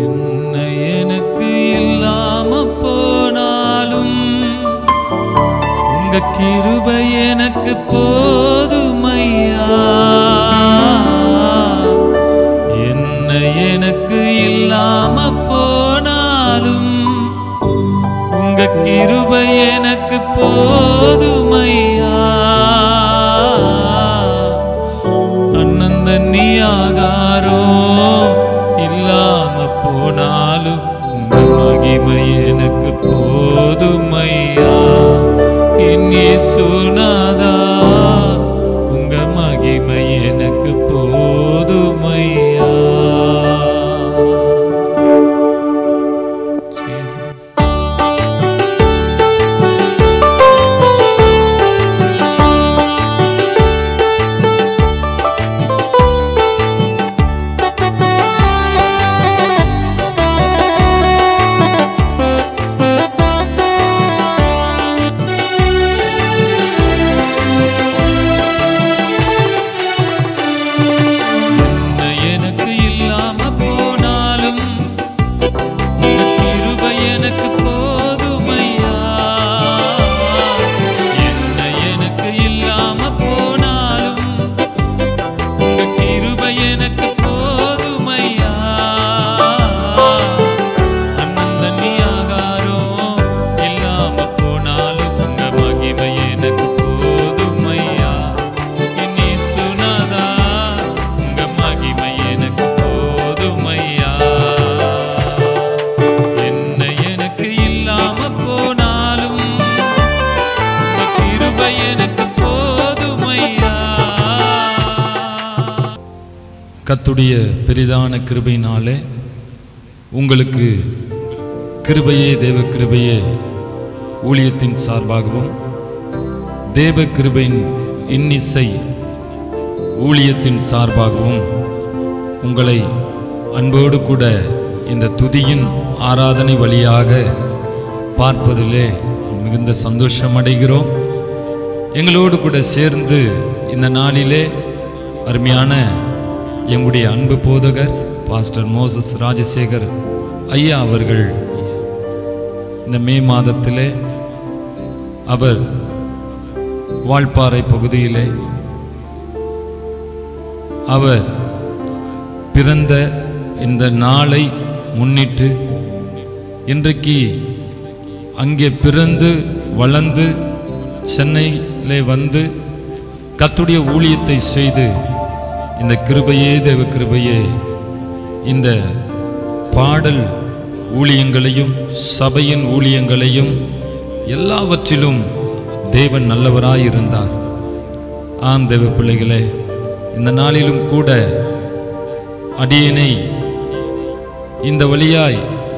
என்ன எனக்கு இல்லாம போனாலும் உங்க கிருபை எனக்கு போதுமையா என்ன எனக்கு இல்லாம போனாலும் உங்க கிருபை எனக்கு போதுமையா அண்ணன் தண்ணி ஆகாரம் இல்லாம போனாலும் உங்க மகிமை எனக்கு போதுமையா என் இயேசுநாதா உங்க மகிமை எனக்கு போதுமையா Jesus. என்ன எனக்கு இல்லாம போனாலும் உங்க கிருபை எனக்கு போதுமையா என்ன எனக்கு இல்லாம போனாலும் உங்க கிருபை எனக்கு போதுமையா அண்ணன் தண்ணி ஆகாரம் இல்லாம போனாலும் உங்க மகிமை எனக்கு போதுமையா என் இயேசுநாதா உங்க மகிமை எனக்கு போதுமையா என்ன எனக்கு இல்லாம போனாலும் உங்க கிருபை எனக்கு போதுமையா கத்துடைய பெரிதான கிருபையினாலே உங்களுக்கு கிருபையே தேவ கிருபையே ஊழியத்தின் சார்பாகவும் தேவ கிருபையின் இன்னிசை ஊழியத்தின் சார்பாகவும் உங்களை அன்போடு கூட இந்த துதியின் ஆராதனை வழியாக பார்ப்பதிலே மிகுந்த சந்தோஷம் அடைகிறோம் எங்களோடு கூட சேர்ந்து இந்த நாளிலே அருமையான எங்களுடைய அன்பு போதகர் பாஸ்டர் மோசஸ் ராஜசேகர் ஐயா அவர்கள் இந்த மே மாதத்திலே அவர் வால்பாறை பகுதியிலே அவர் பிறந்த இந்த நாளை முன்னிட்டு இன்றைக்கு அங்கே பிறந்து வளர்ந்து சென்னையிலே வந்து கத்துடைய ஊழியத்தை செய்து இந்த கிருபையே தேவ கிருபையே இந்த பாடல் ஊழியங்களையும் சபையின் ஊழியங்களையும் எல்லாவற்றிலும் தேவன் நல்லவராயிருந்தார் ஆம் தேவ பிள்ளைகளே இந்த நாளிலும் கூட அடியேனை இந்த வழியாய்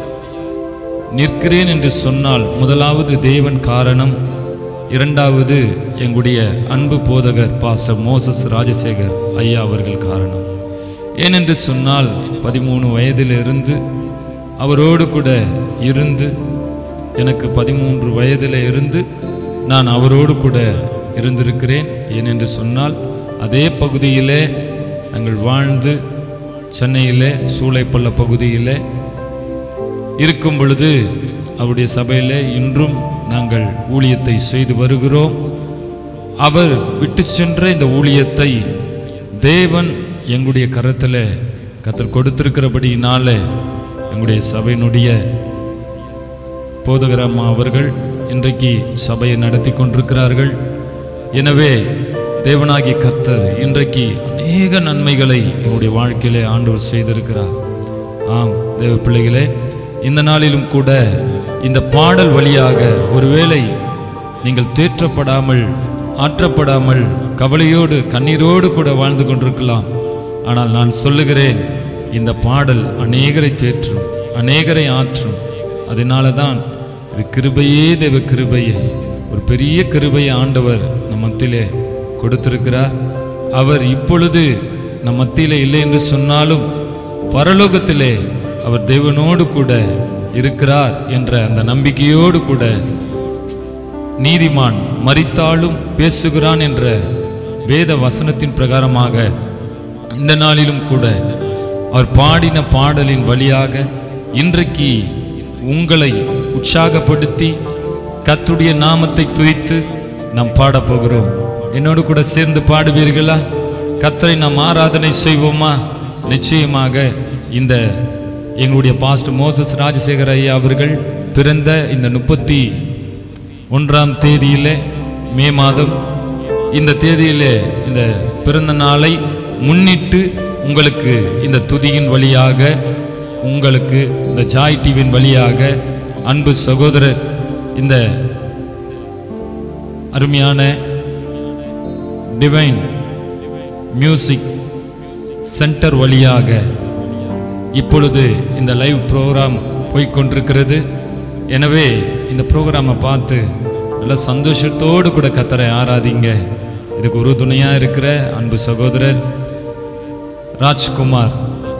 நிற்கிறேன் என்று சொன்னால் முதலாவது தேவன் காரணம் இரண்டாவது எங்களுடைய அன்பு போதகர் பாஸ்டர் மோசஸ் ராஜசேகர் ஐயா அவர்கள் காரணம் ஏனென்று சொன்னால் பதிமூணு வயதிலிருந்து அவரோடு கூட இருந்து எனக்கு பதிமூன்று வயதில் இருந்து நான் அவரோடு கூட இருந்திருக்கிறேன் ஏனென்று சொன்னால் அதே பகுதியிலே நாங்கள் வாழ்ந்து சென்னையிலே சூளைப்பள்ள பகுதியிலே இருக்கும் பொழுது அவருடைய சபையிலே இன்றும் நாங்கள் ஊழியத்தை செய்து வருகிறோம் அவர் விட்டு சென்ற இந்த ஊழியத்தை தேவன் எங்களுடைய கரத்தில் கத்தர் கொடுத்திருக்கிறபடியினாலே எங்களுடைய சபையினுடைய போதகர் அம்மா அவர்கள் இன்றைக்கு சபையை நடத்தி கொண்டிருக்கிறார்கள் எனவே தேவனாகிய கர்த்தர் இன்றைக்கு அநேக நன்மைகளை எங்களுடைய வாழ்க்கையிலே ஆண்டவர் செய்திருக்கிறார் ஆம் தேவ பிள்ளைகளே இந்த நாளிலும் கூட இந்த பாடல் வழியாக ஒருவேளை நீங்கள் தேற்றப்படாமல் ஆற்றப்படாமல் கவலையோடு கண்ணீரோடு கூட வாழ்ந்து கொண்டிருக்கலாம் ஆனால் நான் சொல்லுகிறேன் இந்த பாடல் அநேகரை தேற்றும் அநேகரை ஆற்றும் அதனால தான் இது கிருபையே தேவ கிருபையே ஒரு பெரிய கிருபையை ஆண்டவர் நம் மத்தியிலே கொடுத்திருக்கிறார் அவர் இப்பொழுது நம் மத்தியிலே இல்லை என்று சொன்னாலும் பரலோகத்திலே அவர் தேவனோடு கூட இருக்கிறார் என்ற அந்த நம்பிக்கையோடு கூட நீதிமான் மரித்தாலும் பேசுகிறான் என்ற வேத வசனத்தின் பிரகாரமாக இந்த நாளிலும் கூட அவர் பாடின பாடலின் வழியாக இன்றைக்கு உங்களை உற்சாகப்படுத்தி கத்துடைய நாமத்தை துதித்து நாம் பாடப் போகிறோம் என்னோடு கூட சேர்ந்து பாடுவீர்களா கத்தரை நாம் ஆராதனை செய்வோமா நிச்சயமாக இந்த எங்களுடைய பாஸ்ட் மோசஸ் ராஜசேகர ஐயா அவர்கள் பிறந்த இந்த முப்பத்தி ஒன்றாம் தேதியிலே மே மாதம் இந்த தேதியிலே இந்த பிறந்த நாளை முன்னிட்டு உங்களுக்கு இந்த துதியின் வழியாக உங்களுக்கு இந்த ஜாய் டிவியின் வழியாக அன்பு சகோதரர் இந்த அருமையான டிவைன் மியூசிக் சென்டர் வழியாக இப்பொழுது இந்த லைவ் ப்ரோக்ராம் போய்க்கொண்டிருக்கிறது எனவே இந்த ப்ரோக்ராமை பார்த்து நல்ல சந்தோஷத்தோடு கூட கத்தரை ஆராதிங்க இதுக்கு ஒரு துணையாக இருக்கிற அன்பு சகோதரர் ராஜ்குமார்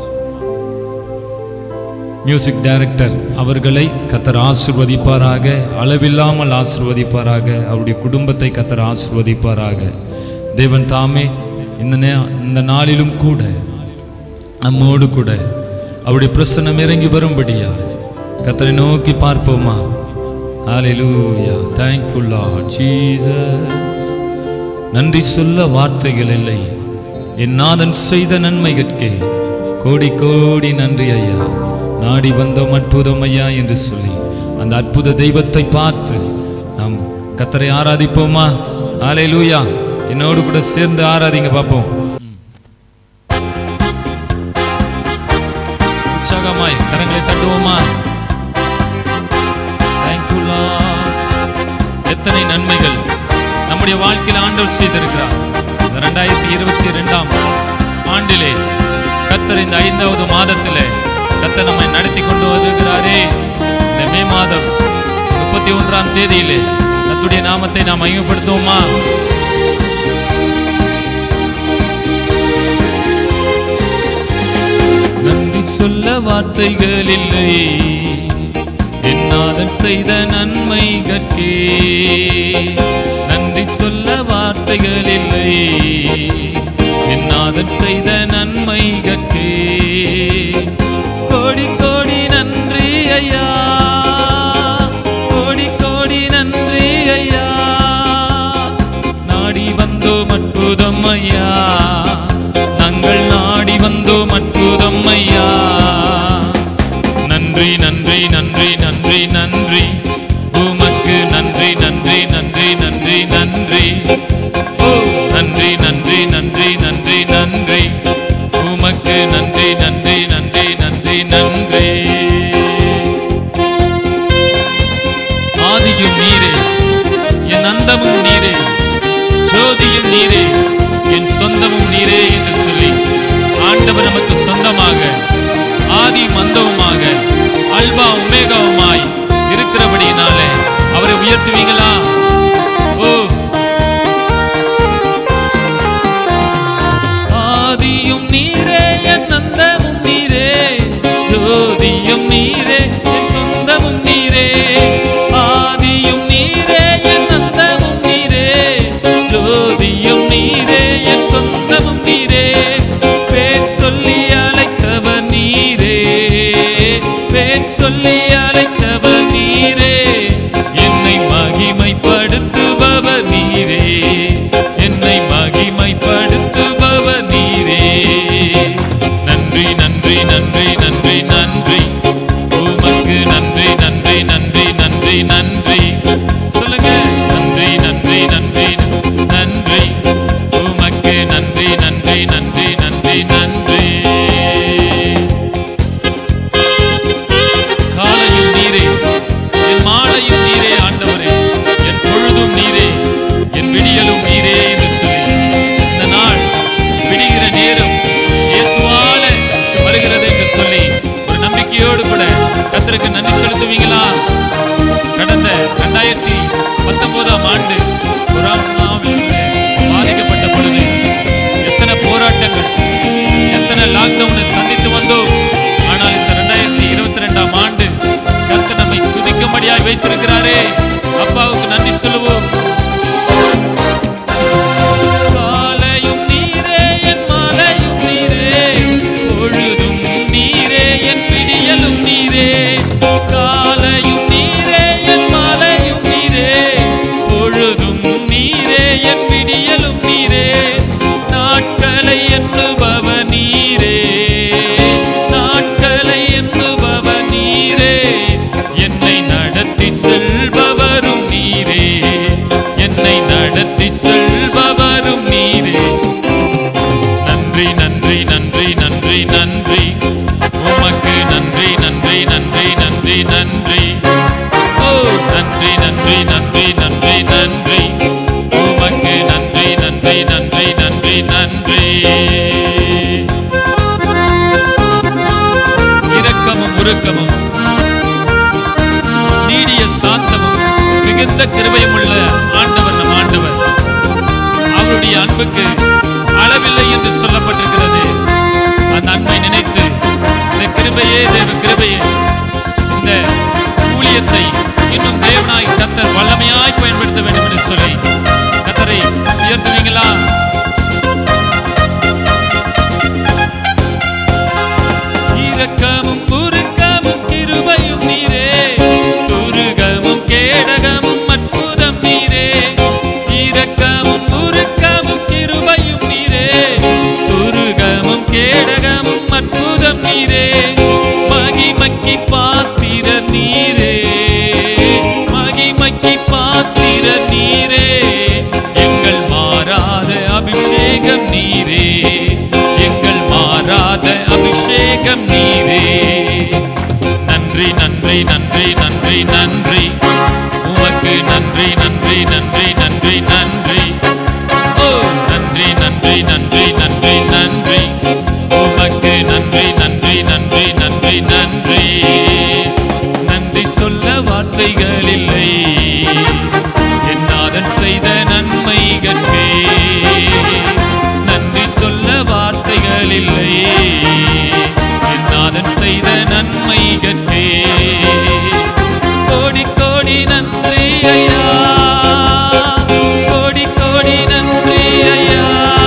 மியூசிக் டைரக்டர் அவர்களை கத்தர் ஆசிர்வதிப்பாராக அளவில்லாமல் ஆசிர்வதிப்பாராக அவருடைய குடும்பத்தை கத்தர் ஆசிர்வதிப்பாராக தேவன் தாமே இந்த நே- இந்த நாளிலும் கூட நம்மோடு கூட அவருடைய பிரசன்னம் இறங்கி வரும்படியா கத்தரை நோக்கி பார்ப்போமா ஹalleluya thank you lord jesus நன்றி சொல்ல வார்த்தைகள் இல்லை என் நாதன் செய்த நன்மைகட்கே கோடி கோடி நன்றி ஐயா நாடி வந்தோம் அற்புதம் ஐயா என்று சொல்லி அந்த அற்புத தெய்வத்தை பார்த்து நாம் கத்தரை ஆராதிப்போமா ஹalleluya என்னோடு கூட சேர்ந்து ஆராதிங்க பார்ப்போம் உற்சாகமாய் கரங்களை தட்டுவோமா Thank you, Lord. எத்தனை நன்மைகள் நம்முடைய வாழ்க்கையில் ஆண்டவர் செய்திருக்கிறார் இந்த ரெண்டாயிரத்தி இருபத்தி ரெண்டாம் ஆண்டிலே கத்தர் இந்த ஐந்தாவது மாதத்திலே கத்தர் நம்மை நடத்தி கொண்டு வருகிறாரே இந்த மே மாதம் முப்பத்தி ஒன்றாம் தேதியிலே கத்துடைய நாமத்தை நாம் மையப்படுத்துவோமா நன்றி சொல்ல வார்த்தைகள் இல்லை என்னாதன் செய்த நன்மை கற்கே நன்றி சொல்ல வார்த்தைகள் இல்லை என்னாதன் செய்த நன்மை கற்கே கோடி கோடி நன்றி ஐயா கோடி கோடி நன்றி ஐயா நாடி வந்தோம் அற்புதம் ஐயா நாங்கள் நாடி வந்தோம் அற்புதம் ஐயா நன்றி நன்றி நன்றி நன்றி நன்றி உமக்கு நன்றி நன்றி நன்றி நன்றி நன்றி ஓ நன்றி நன்றி நன்றி நன்றி நன்றி உமக்கு நன்றி நன்றி நன்றி நன்றி நன்றி ஆதியும் நீரே என் அந்தமும் நீரே ஜோதியும் நீரே என் சொந்தமும் நீரே என்று சொல்லி ஆண்டவர் நமக்கு சொந்தமாக ஆதி மந்தவுமாக அல்பா உமேகாவுமாய் இருக்கிறபடியினாலே அவரை உயர்த்துவீங்களா ஓ ஆதியும் நீரே என் அந்தமும் நீரே ஜோதியும் நீரே என் சொந்தமும் நீரே ஆதியும் நீரே என் அந்தமும் நீரே ஜோதியும் நீரே என் சொந்தமும் நீரே பேர் சொல்லி அழைத்தவர் நீரே பேர் சொல்லி அழைத்தவர் நீரே என்னை மகிமைப்படுத்துபவர் நீரே என்னை மகிமைப்படுத்துபவர் நீரே நன்றி நன்றி நன்றி நன்றி நன்றி உமக்கு நன்றி நன்றி நன்றி நன்றி நன்றி சொல்லுங்க நன்றி நன்றி நன்றி நன்றி உமக்கு நன்றி நன்றி நன்றி நன்றி நன்றி காலையும் நீரே என் மாலையும் நீரே ஆண்டவரே என் பொழுதும் நீரே என் விடியலும் நீரே என்று சொல்லி இந்த நாள் விடுகிற நேரம் இயேசுவால வருகிறது என்று சொல்லி ஒரு நம்பிக்கையோடு கூட கத்தருக்கு நன்றி செலுத்துவீங்களா கடந்த ரெண்டாயிரத்தி பத்தொன்பதாம் ஆண்டு கொரோனாவில் பாதிக்கப்பட்ட பொழுது எத்தனை போராட்டங்கள் எத்தனை லாக்டவுனை சந்தித்து வந்தோம் ஆனால் இந்த ரெண்டாயிரத்தி இருபத்தி ரெண்டாம் ஆண்டு கர்த்தர் நம்மை துதிக்கும்படியாய் வைத்திருக்கிறாரே அப்பாவுக்கு நன்றி சொல்லுவோம் காலையும் நீரே என் மாலையும் நீரே பொழுதும் நீரே என் விடியலும் நீரே உமக்கு நன்றி நன்றி நன்றி நன்றி நன்றி ஓ நன்றி நன்றி நன்றி நன்றி நன்றி உமக்கு நன்றி நன்றி நன்றி நன்றி நன்றி இரக்கமும் உருக்கமும் நீடிய சாந்தமும் மிகுந்த கிருபையும் உள்ள ஆண்டவர் நம் ஆண்டவர் அவருடைய அன்புக்கு அளவில்லை என்று சொல்லப்பட்டிருக்கிறது அந்த அன்பை நினைத்து இந்த கிருபையே தேவ கிருபையே இந்த ஊழியத்தை இன்னும் தேவனாய் கத்தர் வல்லமையாய் பயன்படுத்த வேண்டும் என்று சொல்லி கத்தரை உயர்த்துவீங்களா இரக்கமும் குறுக்கமும் கிருபையும் நீரே துருகமும் கேடகமும் அற்புதம் நீரே இரக்கமும் குறுக்கமும் கிருபையும் நீரே துருகமும் கேடகமும் அற்புதம் நீரே மகிமைக்கு பாத்திர நீரே மகிமைக்கு பாத்திர நீரே எங்கள் மாறாத அபிஷேகம் நீரே எங்கள் மாறாத அபிஷேகம் நீரே நன்றி நன்றி நன்றி நன்றி நன்றி உமக்கு நன்றி நன்றி நன்றி நன்றி நன்றி ஓ நன்றி நன்றி நன்றி நன்றி நன்றி உமக்கு நன்றி நன்றி நன்றி நன்றி நன்றி நன்றி சொல்ல வார்த்தைகள் இல்லை என் நாதன் செய்த நன்மைகட்கே நன்றி சொல்ல வார்த்தைகள் இல்லை என் நாதன் செய்த நன்மைகட்கே கோடி கோடி நன்றி ஐயா கோடி கோடி நன்றி ஐயா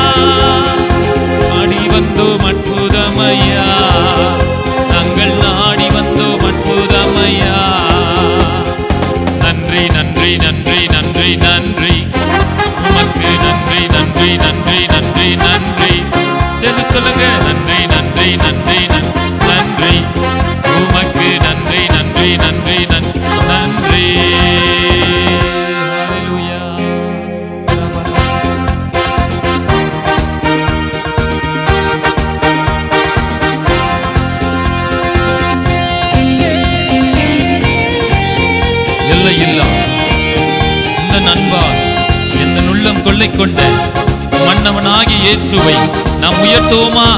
நாடி வந்தோம் அற்புதமையா நாங்கள் நாடி வந்தோம் அற்புதமையா நன்றி நன்றி நன்றி நன்றி நன்றி உமக்கு நன்றி நன்றி நன்றி நன்றி நன்றி சரி சொல்லுங்க நன்றி நன்றி நன்றி நன்- நன்றி உமக்கு நன்றி நன்றி நன்றி நன்- நன்றி ஹalleluya எல்லையில்லா இந்த நண்பால் எந்த நுள்ளம் கொள்ளை கொண்ட மன்னவனாகிய இயேசுவை நாம் உயர்த்துவோமா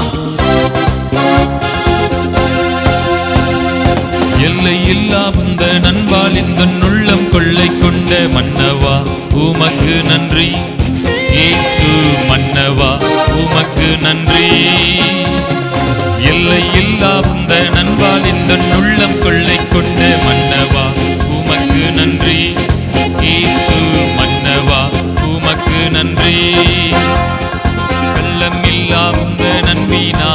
எல்லை இல்லா இந்த நண்பால் இந்த நுள்ளம் கொள்ளை கொண்ட மன்னவா உமக்கு நன்றி இயேசு மன்னவா உமக்கு நன்றி எல்லை இல்லா இந்த நண்பால் இந்த நுள்ளம் கொள்ளை கொண்ட மன்னவா உமக்கு நன்றி இயேசு மன்னவா உமக்கு நன்றி வெள்ளம் இல்லா உந்த நன்பினா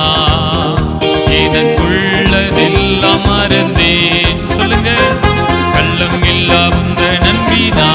எனக்குள்ளதெல்லாம் மறந்தேன் சொல்லுங்க கள்ளம் இல்லா உந்த நன்பினா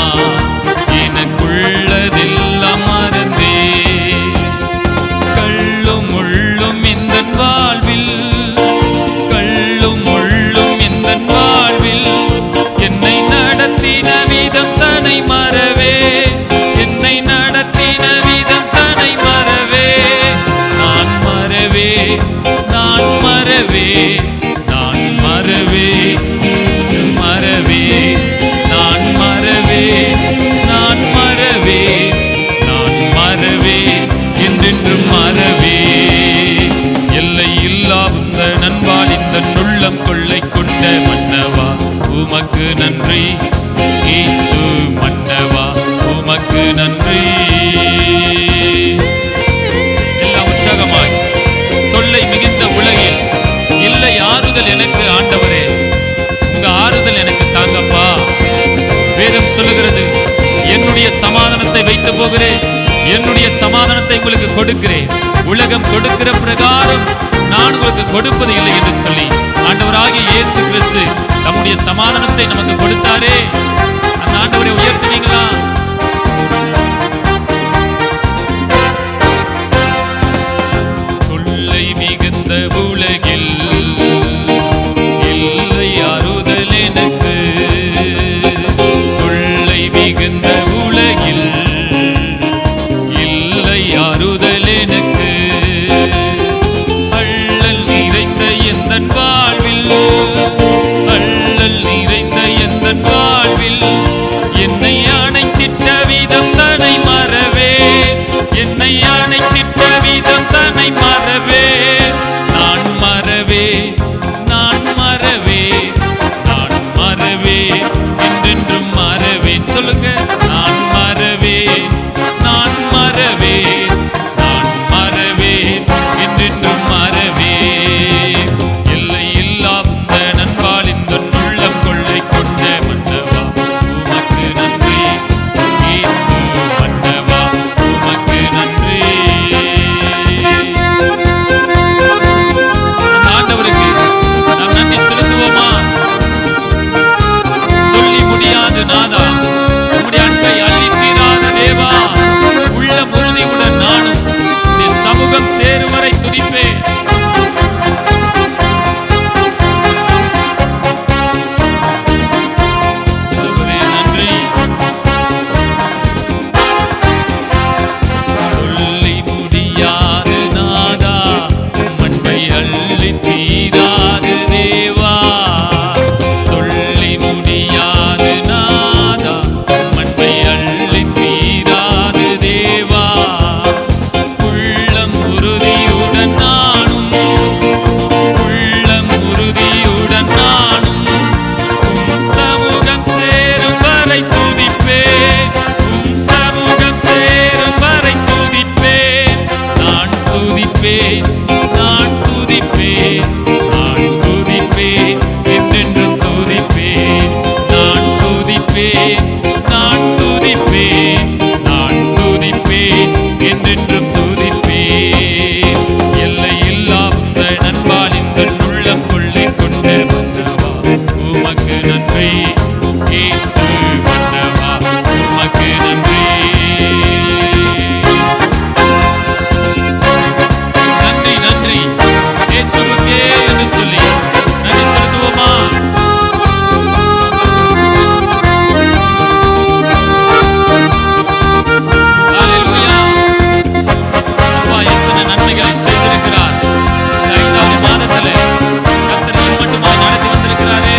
எனக்குள்ளதெல்லாம் மறந்தேன் கள்ளும் உள்ளும் இந்த வாழ்வில் கள்ளும் உள்ளும் இந்த வாழ்வில் என்னை நடத்தின விதம் தனை மறவே என்னை நடத்தின விதம் தனை மறவே நான் மறவே நான் மறவே நான் மறவே மறவே நான் மறவே நான் மறவே நான் மறவே என்றென்றும் மறவே எல்லை இல்லா இந்த நண்பால் இந்த நுள்ளம் கொள்ளை கொண்ட மன்னவா உமக்கு நன்றி இயேசு மன்னவா உமக்கு நன்றி எல்லாம் உற்சாகமாய் தொல்லை மிகுந்த உலகில் இல்லை ஆறுதல் எனக்கு ஆண்டவரே உங்க ஆறுதல் எனக்கு தாங்கப்பா வேதம் சொல்லுகிறது என்னுடைய சமாதானத்தை வைத்து போகிறேன் என்னுடைய சமாதானத்தை உங்களுக்கு கொடுக்கிறேன் உலகம் கொடுக்கிற பிரகாரம் நான் உங்களுக்கு கொடுப்பது இல்லை என்று சொல்லி ஆண்டவராகிய இயேசு கிறிஸ்து தம்முடைய சமாதானத்தை நமக்கு கொடுத்தாரே அந்த ஆண்டவரை உயர்த்துவீங்களா தொல்லை மிகுந்த உலகில் இல்லை அறுதல் எனக்கு தொல்லை மிகுந்த உலகில் இல்லை அறுதல் எனக்கு அள்ளல் நிறை மறவே நான் மறவே நான் மறவே என்றென்றும் மறவேன் சொல்லுங்க நான் மறவே நான் மறவே நான் மறவே என்றென்றும் மறவே எல்லை இல்லாத நண்பால் இந்த உள்ளம் கொள்ளை கொண்ட மன்னவா உமக்கு நன்றி இயேசு மன்னவா உமக்கு நன்றி ஆண்டவருக்கு நாம் நன்றி செலுத்துவோமா சொல்லி முடியாது நாதா உம்முடைய அன்பை அள்ளி தீராத தேவா உள்ள உறுதியுடன் நானும் உம்முடைய சமூகம் சேரும் வரை துதிப்பேன் ஆண்டவரே, நன்றி சொல்லி முடியாது நாதா மண்பை அள்ளி தீராது தேவா சொல்லி முடியாது நாதா மண்பை அள்ளி தீராது தேவா உள்ளம் உறுதியுடன் நானும் உள்ளம் உறுதியுடன் நானும் உம் சமூகம் சேரும் வரை துதிப்பேன் உம் சமூகம் சேரும் வரை துதிப்பேன் நான் துதிப்பேன் நான் துதிப்பேன் நான் துதிப்பேன் என்றென்றும் துதிப்பேன் நான் துதிப்பேன் நான் துதிப்பேன் நான் துதிப்பேன் என்றென்றும் துதிப்பேன் எல்லை இல்லாத நண்பால் இந்த உள்ளம் கொள்ளை கொண்ட மன்னவா உமக்கு நன்றி இயேசு மன்னவா உமக்கு நன்றி நன்றி நன்றி இயேசுவுக்கே என்று சொல்லி நன்றி செலுத்துவோமா ஹalleluya அப்பா எத்தனை நன்மைகளை செய்திருக்கிறார் இந்த ஐந்தாவது மாதத்திலே கர்த்தர் மட்டுமாய் நடத்தி வந்திருக்கிறாரே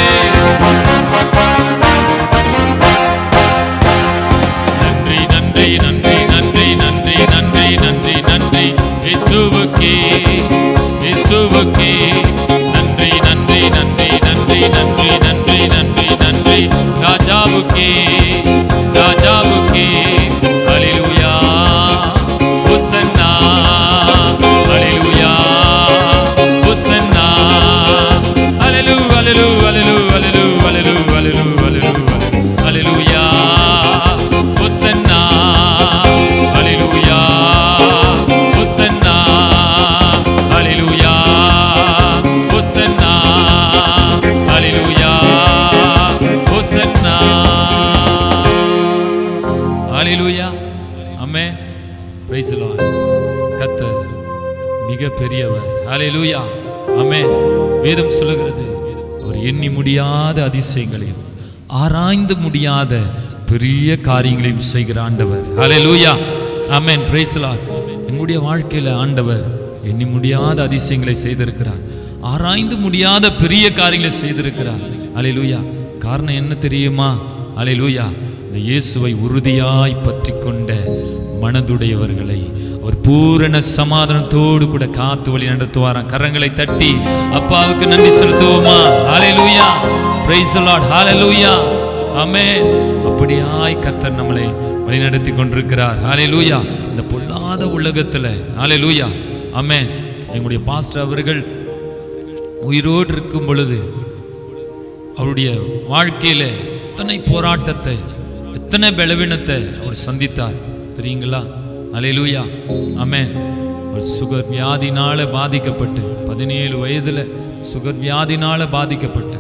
நன்றி நன்றி நன்றி நன்றி நன்றி நன்றி நன்றி நன்றி இயேசுவுக்கே இயேசுவுக்கே நன்றி நன்றி நன்றி நன்றி நன்றி நன்றி நன்றி நன்றி ராஜாவுக்கே ராஜாவுக்கே ஹalleluya ஹோசன்னா ஹalleluya ஹோசன்னா ஹalleluya ஹalleluya ஹalleluya ஹalleluya ஹalleluya ஹalleluya ஹalleluya ஹோசன்னா ஹalleluya ஹோசன்னா ஹalleluya ஹோசன்னா ஹalleluya ஹோசன்னா ஹalleluya ஆமென் பிரைஸ் தி லார்ட் கர்த்தர் மிக பெரியவர் ஹalleluya ஆமென் வேதம் சொல்லுகிறது ஒரு எண்ணி முடியாத அதிசயங்களையும் ஆராய்ந்து முடியாத பெரிய காரியங்களையும் செய்கிற ஆண்டவர் ஹalleluya ஆமென் பிரைஸ் தி லார்ட் எங்களுடைய வாழ்க்கையில ஆண்டவர் எண்ணி முடியாத அதிசயங்களை செய்திருக்கிறார் ஆராய்ந்து முடியாத பெரிய காரியங்களை செய்திருக்கிறார் ஹalleluya காரணம் என்ன தெரியுமா ஹalleluya இந்த இயேசுவை உறுதியாய் பற்றி கொண்ட மனதுடையவர்களை அவர் பூரண சமாதானத்தோடு கூட காத்து வழி நடத்துவாராம் கரங்களை தட்டி அப்பாவுக்கு நன்றி செலுத்துவோமா ஹalleluya praise the lord hallelujah ஆமென் அப்படியாய் கர்த்தர் நம்மளை வழிநடத்தி கொண்டிருக்கிறார் ஹalleluya இந்த பொல்லாத உலகத்துல ஹalleluya ஆமென் எங்களுடைய பாஸ்டர் அவர்கள் உயிரோடு இருக்கும் பொழுது அவருடைய வாழ்க்கையில எத்தனை போராட்டத்தை எத்தனை பலவீனத்தை அவர் சந்தித்தார் தெரியுங்களா அலையிலூயா ஆமென் அவர் சுகர் வியாதினால பாதிக்கப்பட்டு பதினேழு வயதுல சுகர் வியாதினால பாதிக்கப்பட்டு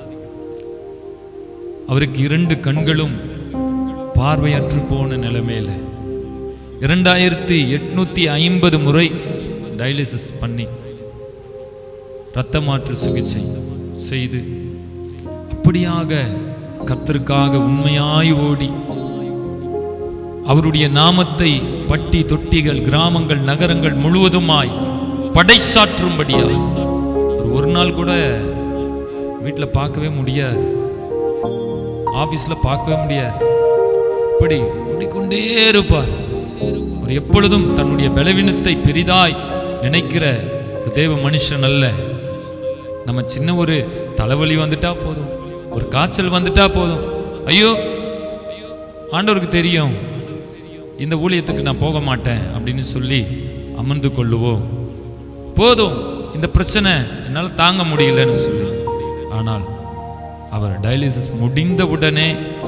அவருக்கு இரண்டு கண்களும் பார்வையற்று போன நிலைமையில இரண்டாயிரத்தி எட்நூத்தி ஐம்பது முறை டயாலிசிஸ் பண்ணி இரத்த மாற்று சிகிச்சை செய்து அப்படியாக கர்த்தருக்காக உண்மையாய் ஓடி அவருடைய நாமத்தை பட்டி தொட்டிகள் கிராமங்கள் நகரங்கள் முழுவதுமாய் படைசாற்றும்படியாய் ஒரு ஒரு நாள் கூட வீட்டில் பார்க்கவே முடியாது ஆபீஸ்ல பார்க்கவே முடியாது இப்படி ஓடிக்கொண்டே இருப்பார் அவர் எப்பொழுதும் தன்னுடைய பலவீனத்தை பெரிதாய் நினைக்கிற ஒரு தேவ மனுஷன் அல்ல நம்ம சின்ன ஒரு தலைவலி வந்துட்டா போதும் ஒரு காய்ச்சல் வந்துட்டா போதும் ஐயோ ஆண்டவருக்கு தெரியும் இந்த ஊழியத்துக்கு நான் போக மாட்டேன் அப்படின்னு சொல்லி அமர்ந்து கொள்ளுவோம் போதும் இந்த பிரச்சனை என்னால் தாங்க முடியலன்னு சொல்லி ஆனால் அவர் டயாலிசிஸ் முடிந்தவுடனே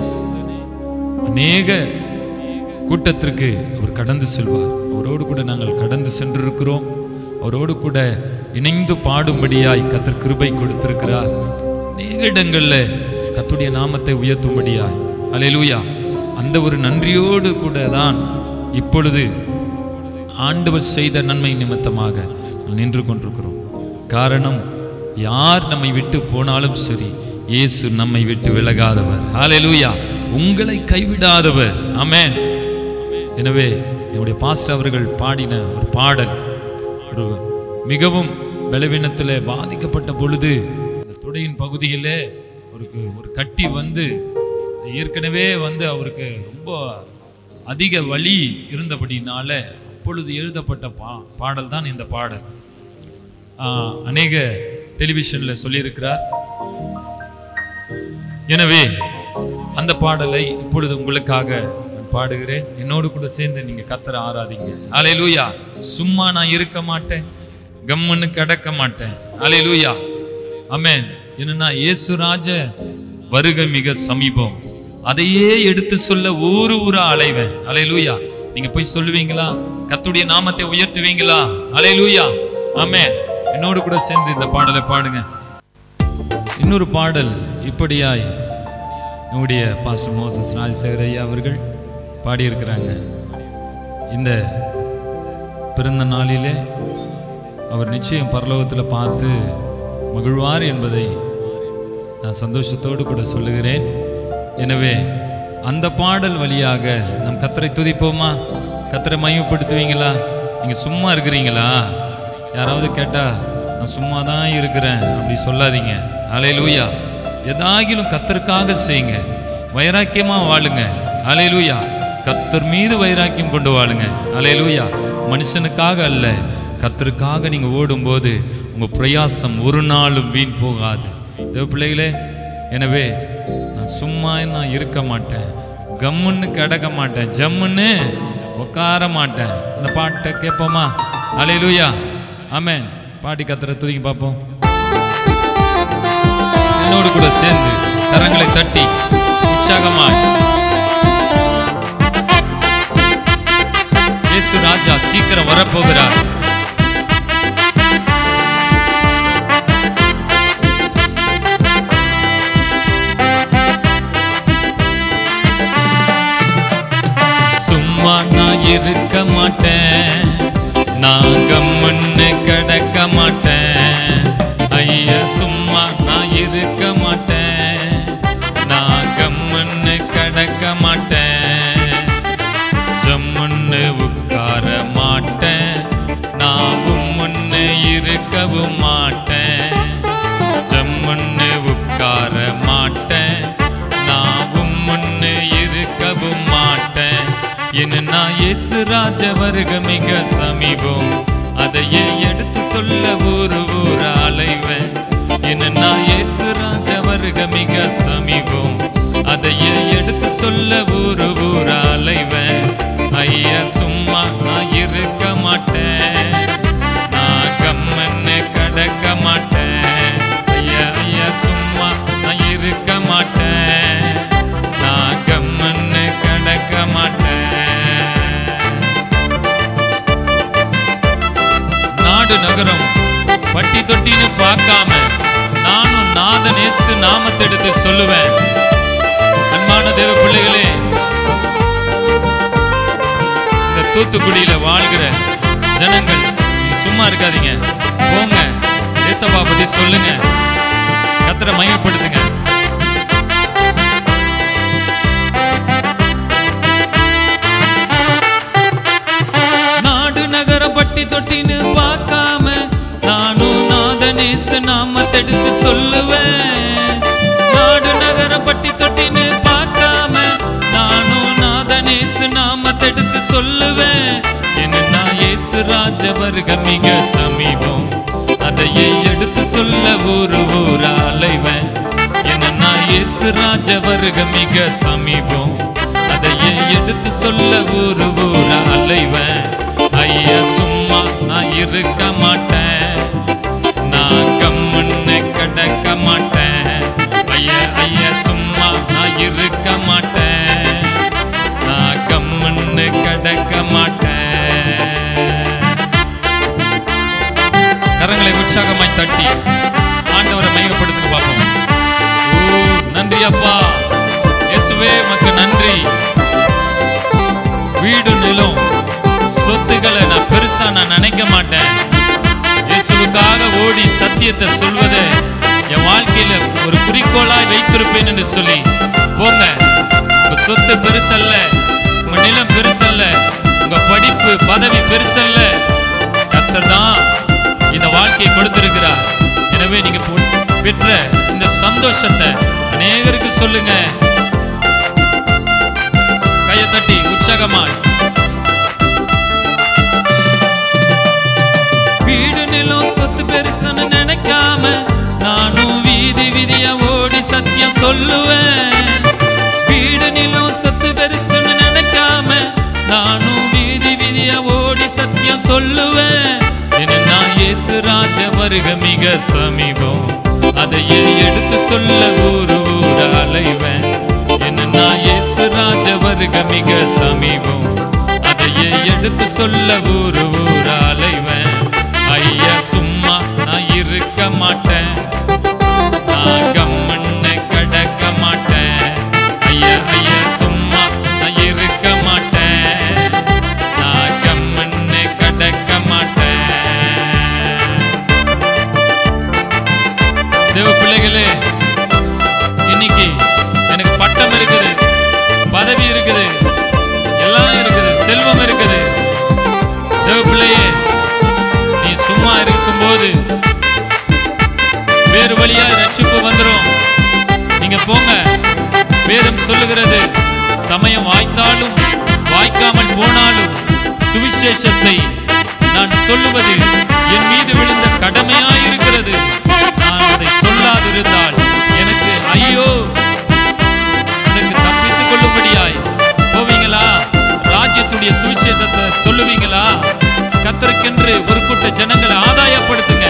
அநேக கூட்டத்திற்கு அவர் கடந்து செல்வார் அவரோடு கூட நாங்கள் கடந்து சென்றிருக்கிறோம் அவரோடு கூட இணைந்து பாடும்படியாய் கத்தர் கிருபை கொடுத்திருக்கிறார் அநேக இடங்கள்ல கத்துடைய நாமத்தை உயர்த்தும்படியாய் அல்லேலூயா அந்த ஒரு நன்றியோடு கூட தான் இப்பொழுது ஆண்டவர் செய்த நன்மை நிமித்தமாக நாம் நின்று கொண்டிருக்கிறோம் காரணம் யார் நம்மை விட்டு போனாலும் சரி இயேசு நம்மை விட்டு விலகாதவர் ஹalleluya உங்களை கைவிடாதவர் ஆமென் எனவே என்னுடைய பாஸ்டர் அவர்கள் பாடின ஒரு பாடல் ஒரு மிகவும் பலவீனத்தில் பாதிக்கப்பட்ட பொழுது அந்த துடையின் பகுதியிலே ஒரு ஒரு கட்டி வந்து ஏற்கனவே வந்து அவருக்கு ரொம்ப அதிக வலி இருந்தபடினால அப்பொழுது எழுதப்பட்ட பா பாடல் தான் இந்த பாடல் ஆஹ், அநேக டெலிவிஷன்ல சொல்லியிருக்கிறார் எனவே அந்த பாடலை இப்பொழுது உங்களுக்காக நான் பாடுகிறேன் என்னோடு கூட சேர்ந்து நீங்க கத்தர ஆராதிங்க அலையலூயா சும்மா நான் இருக்க மாட்டேன் கம்முன்னு கிடக்க மாட்டேன் அலையலூயா ஆமென் என்னன்னா இயேசு ராஜ வருகை மிக சமீபம் அதையே எடுத்து சொல்ல ஊரு ஊரா அலைவேன் அலையலூயா நீங்க போய் சொல்லுவீங்களா கத்துடைய நாமத்தை உயர்த்துவீங்களா அலையலூயா ஆமென் என்னோடு கூட சேர்ந்து இந்த பாடலை பாடுங்க இன்னொரு பாடல் இப்படியாய் நம்முடைய பாஸ்டர் மோசஸ் ராஜசேகர் ஐயா அவர்கள் பாடியிருக்கிறாங்க இந்த பிறந்த நாளிலே அவர் நிச்சயம் பரலோகத்தில் பார்த்து மகிழ்வார் என்பதை நான் சந்தோஷத்தோடு கூட சொல்லுகிறேன் எனவே அந்த பாடல் வழியாக நம் கத்தரை துதிப்போமா கத்தரை மையப்படுத்துவீங்களா நீங்கள் சும்மா இருக்கிறீங்களா யாராவது கேட்டா நான் சும்மா தான் இருக்கிறேன் அப்படி சொல்லாதீங்க அலையலூயா எதாகிலும் கத்தருக்காக செய்யுங்க வைராக்கியமா வாழுங்க அலையலூயா கத்தர் மீது வைராக்கியம் கொண்டு வாழுங்க அலையலூயா மனுஷனுக்காக அல்ல கத்தருக்காக நீங்க ஓடும்போது உங்க பிரயாசம் ஒரு நாளும் வீண் போகாது தேவ பிள்ளைகளே எனவே நான் சும்மா நான் இருக்க மாட்டேன் கம்முன்னு கிடக்க மாட்டேன் ஜம்முன்னு உட்கார மாட்டேன் அந்த பாட்டை கேட்போமா அலையலூயா ஆமென் பாட்டி கத்துற துதிங்க பார்ப்போம் என்னோடு கூட சேர்ந்து கரங்களை தட்டி உற்சாகமாய் இயேசு ராஜா சீக்கிரம் வரப்போகிறார் சும்மா நான் இருக்க மாட்டேன் நான் கம்முன்னு கிடக்க மாட்டேன் ஐயா சும்மா நான் இருக்க மாட்டேன் நான் கம்முன்னு கிடக்க மாட்டேன் ஜம்முன்னு உட்கார மாட்டேன் நான் உம்முன்னு இருக்கவும் மாட்டேன் ஜம்முன்னு உட்கார மாட்டேன் நான் உம்முன்னு இருக்கவும் மாட்டேன் என்ன நான் இயேசு ராஜ வருக மிக சமீபம் அதையே எடுத்து சொல்ல ஊரு ஊர அலைவேன் என்ன நான் இயேசு ராஜ வருக மிக சமீபம் அதையே எடுத்து சொல்ல ஊரு ஊர அலைவேன் ஐயா சும்மா நான் இருக்க மாட்டேன் நான் கம்மன்னு கடக்க மாட்டேன் ஐயா ஐயா சும்மா நான் இருக்க மாட்டேன் நான் கம்மன்னு கடக்க மாட்டேன் நாடு நகரம் பட்டி தொட்டின்னு பார்க்காம நானும் நாதனேசு நாமத்தை எடுத்து சொல்லுவேன் அன்பான தேவ பிள்ளைகளே இந்த தூத்துக்குடியில வாழ்கிற ஜனங்கள் நீங்க சும்மா இருக்காதீங்க போங்க ஏசப்பா பத்தி சொல்லுங்க கத்தரை மையப்படுத்துங்க நாடு நகர பட்டி தொட்டின்னு பார்க்காம நானும் நாதனேச நாமத்தெடுத்து சொல்லுவேன் நாடு நகர பட்டி தொட்டின்னு பார்க்காம நானும் நாதனேச நாமத்தெடுத்து சொல்லுவேன் என்ன இயேசு ராஜ வருக மிக சமீபம் அதையே எடுத்து சொல்ல ஊரு இயேசு ராஜ வருக மிக சமீபம் அதையே எடுத்து சொல்ல ஊரு ஊர அலைவேன் ஐயா சும்மா நான் இருக்க மாட்டேன் நான் கம்முன்னு கடக்க மாட்டேன் ஐயா ஐயா சும்மா நான் இருக்க மாட்டேன் நான் கம்முன்னு கடக்க மாட்டேன் கரங்களை உற்சாகமாய் தட்டி ஆண்டவரை மையப்படுத்துங்க பார்ப்போம் ஓ நன்றி அப்பா இயேசுவே மக்கு நன்றி வீடு நிலம் சொத்துக்களை நான் பெருசா நான் நினைக்க மாட்டேன் இயேசுவுக்காக ஓடி சத்தியத்தை சொல்வதை என் வாழ்க்கையில ஒரு குறிக்கோளாய் வைத்திருப்பேன் என்று சொல்லி போங்க உங்க சொத்து பெருசல்ல உங்க நிலம் பெருசல்ல உங்க படிப்பு பதவி பெருசல்ல கர்த்தர் தான் இந்த வாழ்க்கையை கொடுத்திருக்கிறார் எனவே நீங்க பொ- பெற்ற இந்த சந்தோஷத்தை அநேகருக்கு சொல்லுங்க கையை தட்டி உற்சாகமாய் வீடு நிலம் சொத்து பெருசுன்னு நினைக்காம நானும் வீதி வீதியா ஓடி சத்தியம் சொல்லுவேன் வீடு நிலம் சொத்து பெருசுன்னு நினைக்காம நானும் வீதி வீதியா ஓடி சத்தியம் சொல்லுவேன் என்ன நான் இயேசு ராஜ வருக மிக சமீபம் அதையே எடுத்து சொல்ல ஊரு ஊர அலைவேன் என்ன நான் இயேசு ராஜ வருக மிக சமீபம் அதையே எடுத்து சொல்ல ஊரு ஊர அலைவேன் ஐயா சும்மா நான் இருக்க மாட்டேன் நான் கம்மண்ண கடக்க மாட்டேன் ஐயா ஐயா சும்மா நான் இருக்க மாட்டேன் நான் கம்மண்ண கடக்க மாட்டேன் தேவ பிள்ளைகளே இன்னைக்கு எனக்கு பட்டம் இருக்குது பதவி இருக்குது எல்லாம் இருக்குது செல்வம் இருக்குது தேவ பிள்ளையே நீ சும்மா இருக்கும்போது வேறு வழியா ரட்சிப்பு வந்துரும் நீங்க போங்க வேதம் சொல்லுகிறது சமயம் வாய்த்தாலும் வாய்க்காமல் போனாலும் சுவிசேஷத்தை நான் சொல்லுவது என் மீது விழுந்த கடமையாயிருக்கிறது நான் அதை சொல்லாதிருந்தால் எனக்கு ஐயோ எனக்கு தப்பித்துக் கொள்ளும்படியாய் போவீங்களா ராஜ்யத்துடைய சுவிசேஷத்தை சொல்லுவீங்களா கத்தருக்கென்று ஒரு கூட்ட ஜனங்களை ஆதாயப்படுத்துங்க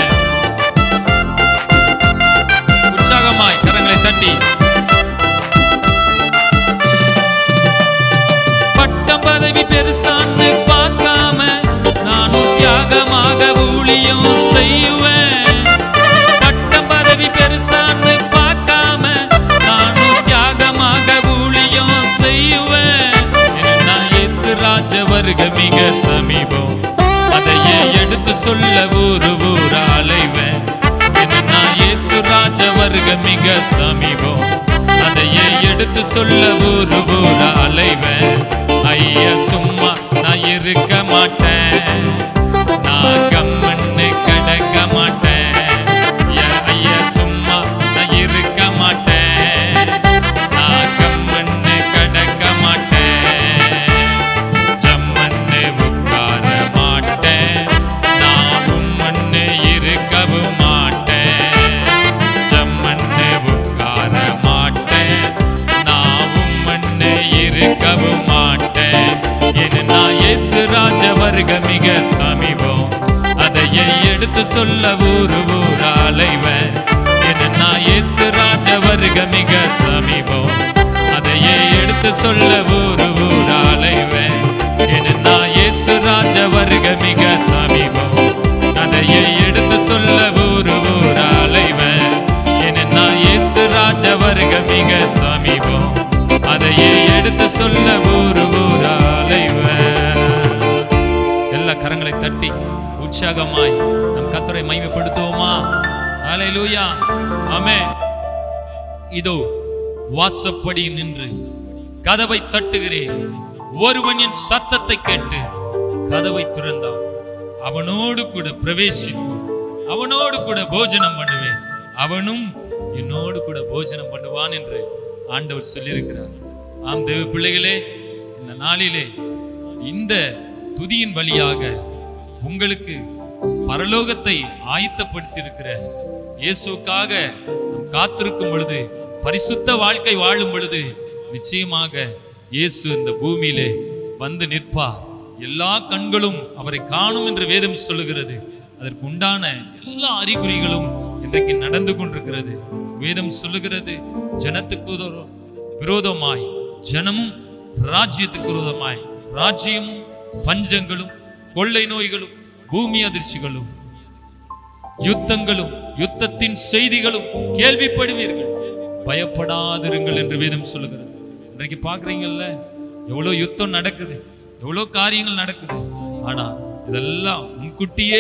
உற்சாகமாய் கரங்களை தட்டி பட்டம் பதவி பெருசான்னு பார்க்காம நானும் தியாகமாக ஊழியம் செய்யுவேன் பட்டம் பதவி பெருசான்னு பார்க்காம நானும் தியாகமாக ஊழியம் செய்யுவேன் என்ன நான் இயேசு ராஜ வருக மிக சமீபம் அதையே எடுத்து சொல்ல ஊரு ஊர அலைவேன் என்ன நான் இயேசு ராஜ வருக மிக சமீபம் அதையே எடுத்து சொல்ல ஊரு ஊர அலைவேன் ஐயா சும்மா நான் இருக்க மாட்டேன் நான் கம்மண்ணு கடக்க மாட்டேன் ஐயா, ஐயா சும்மா நான் இருக்க மாட்டேன் நான் கம்மண்ணு கடக்க மாட்டேன் ஜம்மண்ணு உட்கார மாட்டேன் நான் உம்மண்ணு இருக்கவும் மாட்டேன் ஜம்மண்ணு உட்கார மாட்டேன் நான் உம்மண்ணு இருக்கவும் மாட்டேன் என நான் இயேசு ராஜ வருக மிக சமீபம் அதையே எடுத்து சொல்ல ஊரு ஊர அலைவேன் என நான் இயேசு ராஜ வருக மிக சமீபம் அதையே எடுத்து சொல்ல ஊரு ஊர அலைவேன் என நான் இயேசு ராஜ வருக மிக சமீபம் அதையே எடுத்து சொல்ல ஊரு ஊர அலைவேன் என நான் இயேசு ராஜ வருக மிக சமீபம் அதையே எடுத்து சொல்ல ஊரு ஊர அலைவேன் எல்லா கரங்களை தட்டி உற்சாகமாய் நம் கத்தரை மகிமைப்படுத்துவோமா ஹalleluya ஆமென் இதோ வாசப்படி நின்று கதவை தட்டுகிறேன் ஒருவன் என் சத்தத்தை கேட்டு கதவை திறந்தான் அவனோடு கூட பிரவேசித்து அவனோடு கூட போஜனம் பண்ணுவேன் அவனும் என்னோடு கூட போஜனம் பண்ணுவான் என்று ஆண்டவர் சொல்லியிருக்கிறார் ஆம் தேவ பிள்ளைகளே இந்த நாளிலே இந்த துதியின் வழியாக உங்களுக்கு பரலோகத்தை ஆயத்தப்படுத்தி இருக்கிற இயேசுக்காக நாம் காத்திருக்கும் பொழுது பரிசுத்த வாழ்க்கை வாழும் பொழுது நிச்சயமாக இயேசு இந்த பூமியிலே வந்து நிற்பார் எல்லா கண்களும் அவரை காணும் என்று வேதம் சொல்லுகிறது அதற்கு உண்டான எல்லா அறிகுறிகளும் இன்றைக்கு நடந்து கொண்டிருக்கிறது வேதம் சொல்லுகிறது ஜனத்துக்கு உதவ- விரோதமாய் ஜனமும் ராஜ்யத்துக்கு விரோதமாய் ராஜ்யமும் பஞ்சங்களும் கொள்ளை நோய்களும் பூமி அதிர்ச்சிகளும் யுத்தங்களும் யுத்தத்தின் செய்திகளும் கேள்விப்படுவீர்கள் பயப்படாதிருங்கள் என்று வேதம் சொல்லுகிறது இன்றைக்கு பாக்குறீங்கல்ல எவ்வளவு யுத்தம் நடக்குது எவ்வளவு காரியங்கள் நடக்குது ஆனா இதெல்லாம் முன்கூட்டியே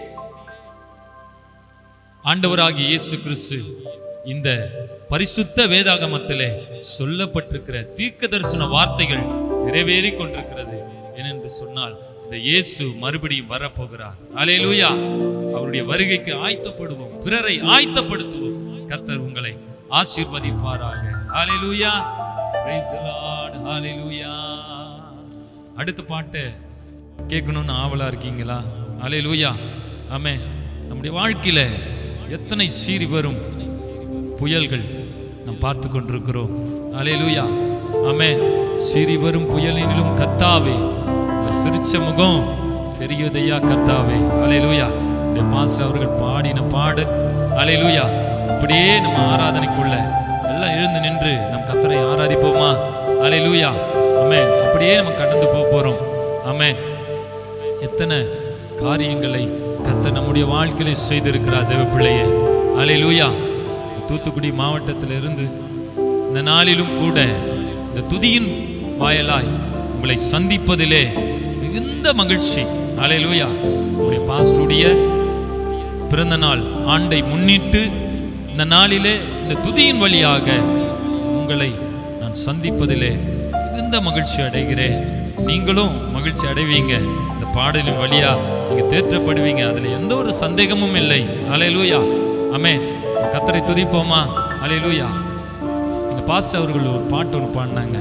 ஆண்டவராகிய இயேசு கிறிஸ்து இந்த பரிசுத்த வேதாகமத்திலே சொல்லப்பட்டிருக்கிற தீர்க்க தரிசன வார்த்தைகள் நிறைவேறி கொண்டிருக்கிறது ஏனென்று சொன்னால் இந்த இயேசு மறுபடியும் வரப்போகிறார் அலேலூயா அவருடைய வருகைக்கு ஆயத்தப்படுவோம் பிறரை ஆயத்தப்படுத்துவோம் கர்த்தர் உங்களை ஆசீர்வதிப்பாராக ஹalleluya praise the lord hallelujah அடுத்த பாட்டு கேட்கணும்னு ஆவலா இருக்கீங்களா ஹalleluya ஆமே நம்முடைய வாழ்க்கையில எத்தனை சீறி வரும் புயல்கள் நாம் பார்த்து கொண்டிருக்கிறோம் அலேலூயா ஆமே சீறி வரும் புயலினிலும் கத்தாவே இந்த சிரிச்ச முகம் தெரியுதையா கத்தாவே அலேலூயா இந்த பாஸ்டர் அவர்கள் பாடின பாடு அலேலூயா இப்படியே நம்ம ஆராதனைக்குள்ள எல்லாம் எழுந்து நின்று நம் கத்தரை ஆராதிப்போமா அலேலூயா ஆமென் அப்படியே நம்ம கடந்து போக போறோம் ஆமென் எத்தனை காரியங்களை கர்த்தர் நம்முடைய வாழ்க்கையில செய்திருக்கிறார் தேவ பிள்ளையே அலையிலூயா தூத்துக்குடி மாவட்டத்திலிருந்து இந்த நாளிலும் கூட இந்த துதியின் வாயலாய் உங்களை சந்திப்பதிலே மிகுந்த மகிழ்ச்சி அலையிலூயா உங்களுடைய பாஸ்டுடைய பிறந்த நாள் ஆண்டை முன்னிட்டு இந்த நாளிலே இந்த துதியின் வழியாக உங்களை நான் சந்திப்பதிலே மிகுந்த மகிழ்ச்சி அடைகிறேன் நீங்களும் மகிழ்ச்சி அடைவீங்க இந்த பாடலின் வழியா நீங்க தேற்றப்படுவீங்க அதுல எந்த ஒரு சந்தேகமும் இல்லை அலையலூயா அமே கத்தரை துதிப்போமா அலையலூயா எங்க பாஸ்டர் அவர்கள் ஒரு பாட்டு ஒன்று பாடினாங்க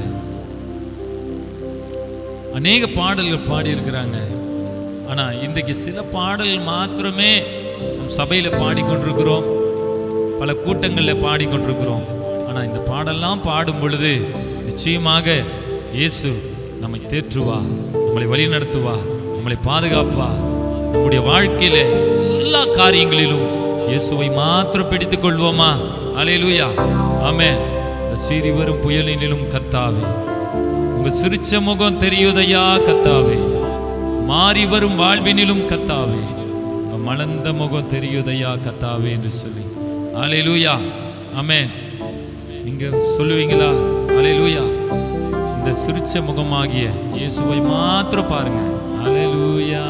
அநேக பாடல்கள் பாடியிருக்கிறாங்க ஆனா இன்றைக்கு சில பாடல்கள் மாத்திரமே நம் சபையில பாடிக்கொண்டிருக்கிறோம் பல கூட்டங்களில் பாடிக்கொண்டிருக்கிறோம் ஆனா இந்த பாடெல்லாம் பாடும் பொழுது நிச்சயமாக இயேசு நம்மை தேற்றுவா நம்மளை வழி நடத்துவா நம்மளை பாதுகாப்பா நம்முடைய வாழ்க்கையில எல்லா காரியங்களிலும் இயேசுவை மாத்திரம் பிடித்துக் கொள்வோமா அலையலூயா ஆமென் இந்த சீறி வரும் புயலினிலும் கர்த்தாவே உங்க சிரிச்ச முகம் தெரியுதையா கத்தாவே மாறி வரும் வாழ்வினிலும் கத்தாவே உங்க மலர்ந்த முகம் தெரியுதையா கத்தாவே என்று சொல்லி அலையலூயா ஆமென் நீங்க சொல்லுவீங்களா அலையலூயா இந்த சிரிச்ச முகமாகிய இயேசுவை மாத்திரம் பாருங்க அலையலூயா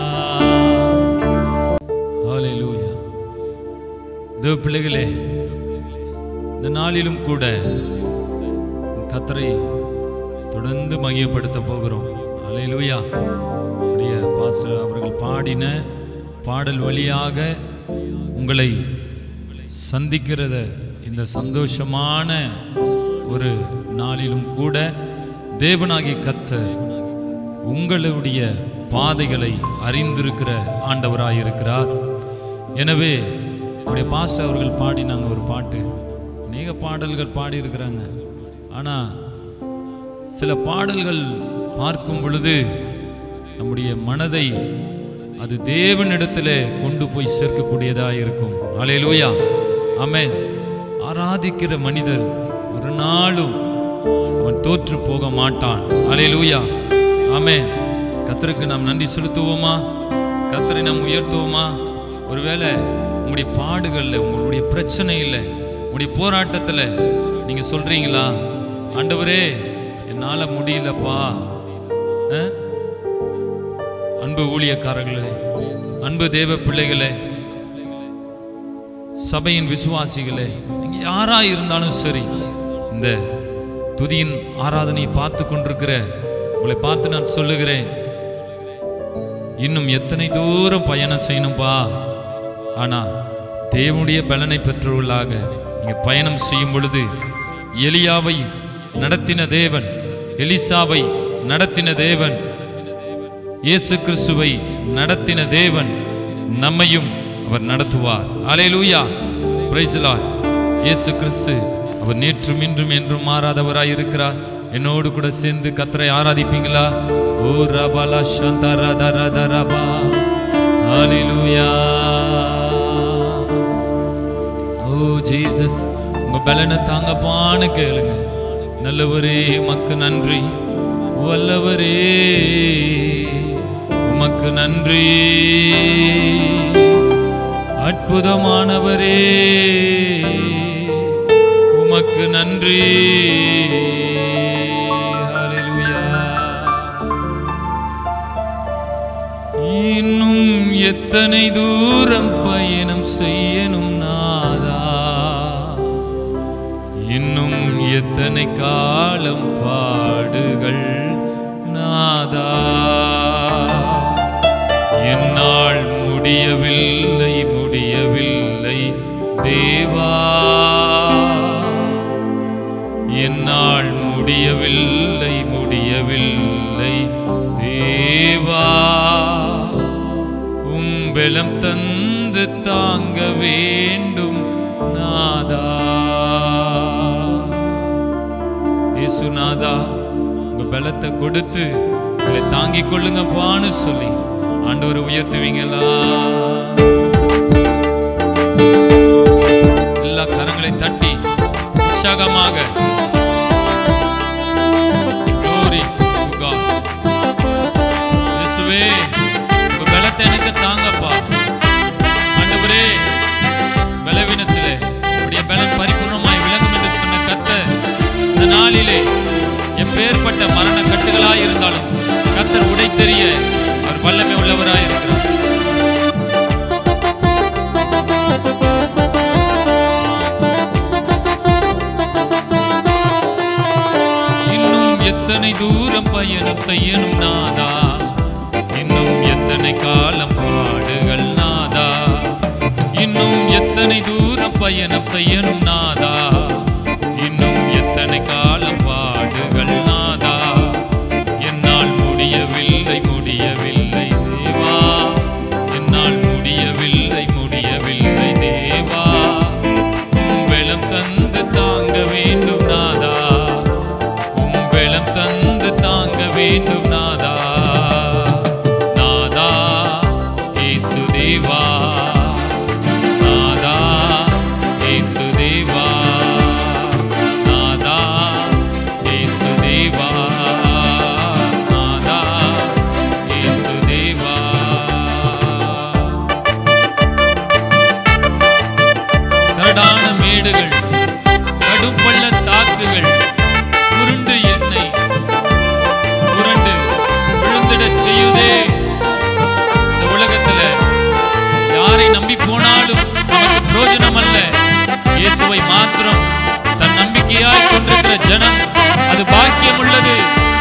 அலையலூயா தேவ பிள்ளைகளே இந்த நாளிலும் கூட கத்தரை தொடர்ந்து மையப்படுத்த போகிறோம் அலையலூயா உடைய பாஸ்டர் அவர்கள் பாடின பாடல் வழியாக உங்களை சந்திக்கிறத இந்த சந்தோஷமான ஒரு நாளிலும் கூட தேவனாகிய கத்தர் உங்களுடைய பாதைகளை அறிந்திருக்கிற ஆண்டவராயிருக்கிறார் எனவே உடைய பாஸ்டர் அவர்கள் பாடினாங்க ஒரு பாட்டு அநேக பாடல்கள் பாடியிருக்கிறாங்க ஆனால் சில பாடல்கள் பார்க்கும் பொழுது நம்முடைய மனதை அது தேவனிடத்திலே கொண்டு போய் சேர்க்கக்கூடியதாக இருக்கும் அலையலூயா ஆமென் ஆராதிக்கிற மனிதர் ஒரு நாளும் அவன் தோற்று போக மாட்டான் அலையலூயா ஆமென் கத்தருக்கு நாம் நன்றி செலுத்துவோமா கத்தரை நாம் உயர்த்துவோமா ஒருவேளை உங்களுடைய பாடுகள்ல உங்களுடைய பிரச்சனையில் உங்களுடைய போராட்டத்தில் நீங்க சொல்றீங்களா ஆண்டவரே என்னால முடியலப்பா அஹ்? அன்பு ஊழியக்காரர்களே அன்பு தேவ பிள்ளைகளே சபையின் விசுவாசிகளே நீங்க யாரா இருந்தாலும் சரி இந்த துதியின் ஆராதனையை பார்த்து கொண்டிருக்கிற உங்களை பார்த்து நான் சொல்லுகிறேன் இன்னும் எத்தனை தூரம் பயணம் செய்யணும்பா ஆனா தேவனுடைய பலனை பெற்றவர்களாக நீங்க பயணம் செய்யும் பொழுது எலியாவை நடத்தின தேவன் எலிசாவை நடத்தின தேவன் இயேசு கிறிஸ்துவை நடத்தின தேவன் நம்மையும் அவர் நடத்துவார் அலையலூயா பிரைஸ் லார்ட் இயேசு கிறிஸ்து அவர் நேற்றும் இன்றும் என்றும் மாறாதவராய் இருக்கிறார் என்னோடு கூட சேர்ந்து கத்தரை ஆராதிப்பீங்களா ஓ ரபாலா சந்தா ரதா ரதா ரபா ஹalleluya ஓ ஜீசஸ் உங்க பலனை தாங்கப்பான்னு கேளுங்க நல்லவரே உமக்கு நன்றி வல்லவரே உமக்கு நன்றி அற்புதமானவரே உமக்கு நன்றி ஹalleluya இன்னும் எத்தனை தூரம் பயணம் செய்யணும் நாதா இன்னும் எத்தனை காலம் பாடுகள் நாதா என்னால் முடியவில்லை முடியவில்லை தேவா என்னால் முடியவில்லை முடியவில்லை தேவா உம்பெலம் தந்து தாங்க வேண்டும் நாதா இயேசுநாதா உங்க பலத்தை கொடுத்து உங்களை தாங்கிக் கொள்ளுங்கப்பான்னு சொல்லி ஆண்டவரை உயர்த்துவீங்களா எல்லா கரங்களை தட்டி உற்சாகமாக Glory to God. இயேசுவே உங்க பலத்தை எனக்கு தாங்கப்பா ஆண்டவரே பலவீனத்திலே உடைய பலன் பரிபூர்ணமாய் விளங்கும் என்று சொன்ன கர்த்தர் இந்த நாளிலே எப்பேற்பட்ட மரண கட்டுகளாய் இருந்தாலும் கர்த்தர் உடை தெரிய அவர் வல்லமை உள்ளவராய் இருக்கிறார் இன்னும் எத்தனை தூரம் பயணம் செய்யணும் நாதா இன்னும் எத்தனை காலம் பாடுகள் நாதா இன்னும் எத்தனை தூரம் பயணம் செய்யணும் நாதா இன்னும் எத்தனை காலம் பாடுகள் நாதா என்னால் முடியவில்லை முடியவில்லை தேவா என்னால் முடியவில்லை முடியவில்லை தேவா வெளம் தந்து தாங்க வேண்டும் நாதா வெளம் தந்து தாங்க வேண்டும் நாதா நாதா இயேசு தேவா நாதா இயேசு தேவா நாதா இயேசு தேவா நாதா இயேசு தேவா கரடான மேடுகள் கடுப்பள்ள தாக்குகள் உருண்டு என்னை உருண்டு விழுந்திட செய்யுதே இந்த உலகத்துல யாரை நம்பி போனாலும் நமக்கு பிரயோஜனம் அல்ல இயேசுவை மாத்திரம் தன் நம்பிக்கையாய் கொண்டிருக்கிற ஜனம் அது பாக்கியம் உள்ளது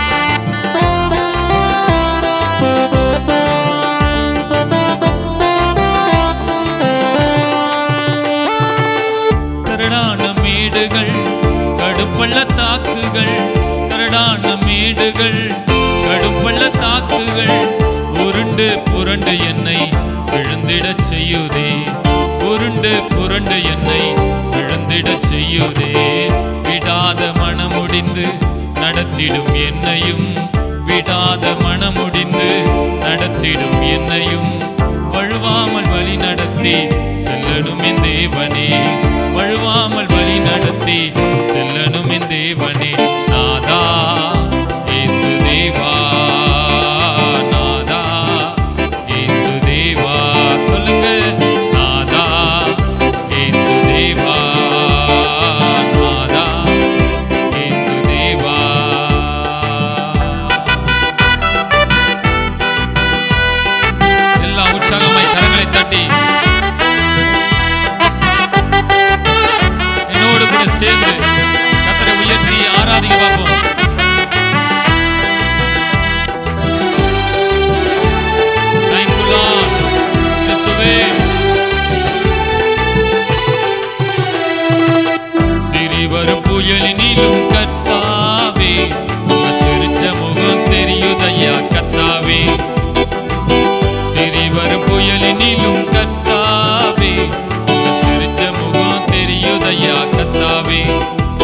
கரடான மேடுகள் கடுப்பள்ள தாக்குகள் கரடான மேடுகள் கடுப்பள்ள தாக்குகள் உருண்டு புரண்டு என்னை விழுந்திடச் செய்யுதே உருண்டு புரண்டு என்னை விழுந்திடச் செய்யுதே விடாத மனமுடிந்து நடத்திடும் என்னையும் விடாத மனமுடிந்து நடத்திடும் என்னையும் வழுவாமல் வழி நடத்தி செல்லணும் என் தேவனே வழுவாமல் வழி நடத்தி செல்லணும் என் தேவனே நாதா இயேசு தேவா நாதா இயேசு தேவா சொல்லுங்க நாதா இயேசு தேவா நாதா இயேசு தேவா எல்லாம் உற்சாகமாய் கரங்களை தட்டி என்னோடு கூட சேர்ந்து கத்தரை உயர்த்தி ஆராதிக்க பார்ப்போம் Thank you, Lord. இயேசுவே. சிறிவரும் புயலினிலும் கத்தாவே உங்க சிரிச்ச முகம் தெரியுதையா கத்தாவே சிறிவரும் புயலினிலும் கத்தாவே உங்க சிரிச்ச முகம் தெரியுதையா கத்தாவே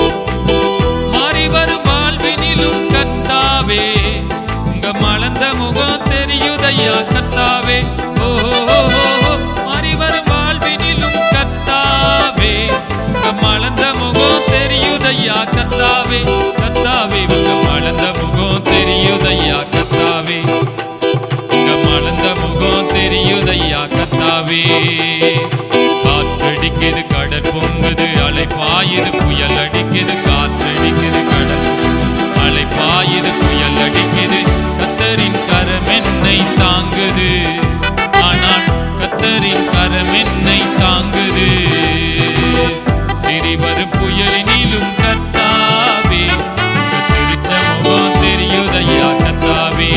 பாயுது புயல் அடிக்குது காற்றடிக்குது கடல் மழை பாயுது புயல் அடிக்குது கத்தரின் கரம் என்னை தாங்குது ஆனால் கத்தரின் கரம் என்னை தாங்குது சிறிவர் புயலினிலும் கத்தாவே உங்க சிரிச்ச முகம் தெரியுதையா கத்தாவே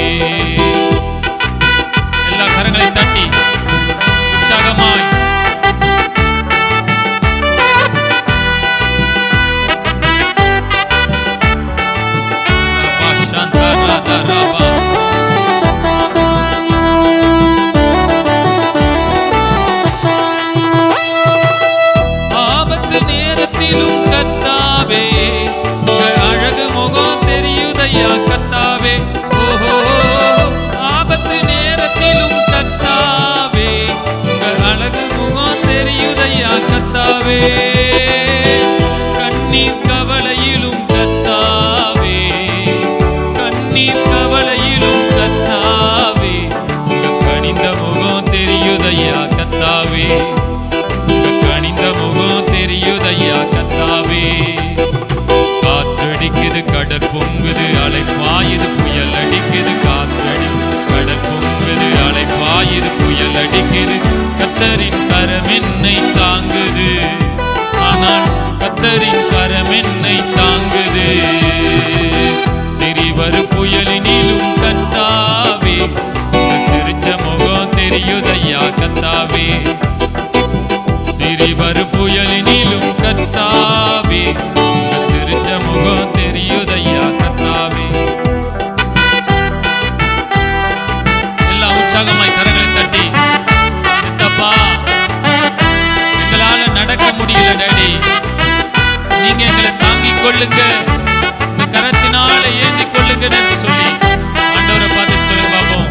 எல்லா கரங்களை தட்டி உற்சாகமாய் ரபா சாந்தா ராதா ரபா. ஆபத்து நேரத்திலும் கத்தாவே உங்க அழகு முகம் தெரியுதையா கத்தாவே ஓஹோ ஆபத்து நேரத்திலும் கத்தாவே உங்க அழகு முகம் தெரியுதையா கத்தாவே கண்ணீர் கவலையிலும் கத்தாவே கண்ணீர் கவலையிலும் கத்தாவே உங்க கனிந்த முகம் தெரியுதையா கத்தாவே உங்க கனிந்த முகம் தெரியுதையா கத்தாவே காற்றடிக்குது கடல் பொங்குது அலை பாயுது புயல் அடிக்குது காற்றடி கடல் பொங்குது அலை பாயுது புயல் அடிக்குது கத்தரின் கரம் என்னை தாங்குது ஆனால் கத்தரின் கரம் என்னை தாங்குது சிறிவரு புயலினிலும் கத்தாவே உங்க சிரிச்ச முகம் தெரியுதையா கத்தாவே சிறிவரு புயலினிலும் கத்தாவே உங்க சிரிச்ச முகம் தெரியுதையா கத்தாவே எல்லாம் உற்சாகமாய் கரங்களை தட்டி இயேசப்பா எங்களால நடக்க முடியல டாடி நீங்க எங்களை தாங்கிக் கொள்ளுங்க இந்த கரத்தினால ஏந்தி கொள்ளுங்கன்னு சொல்லி ஆண்டவரை பார்த்து சொல்லுங்க பாப்போம்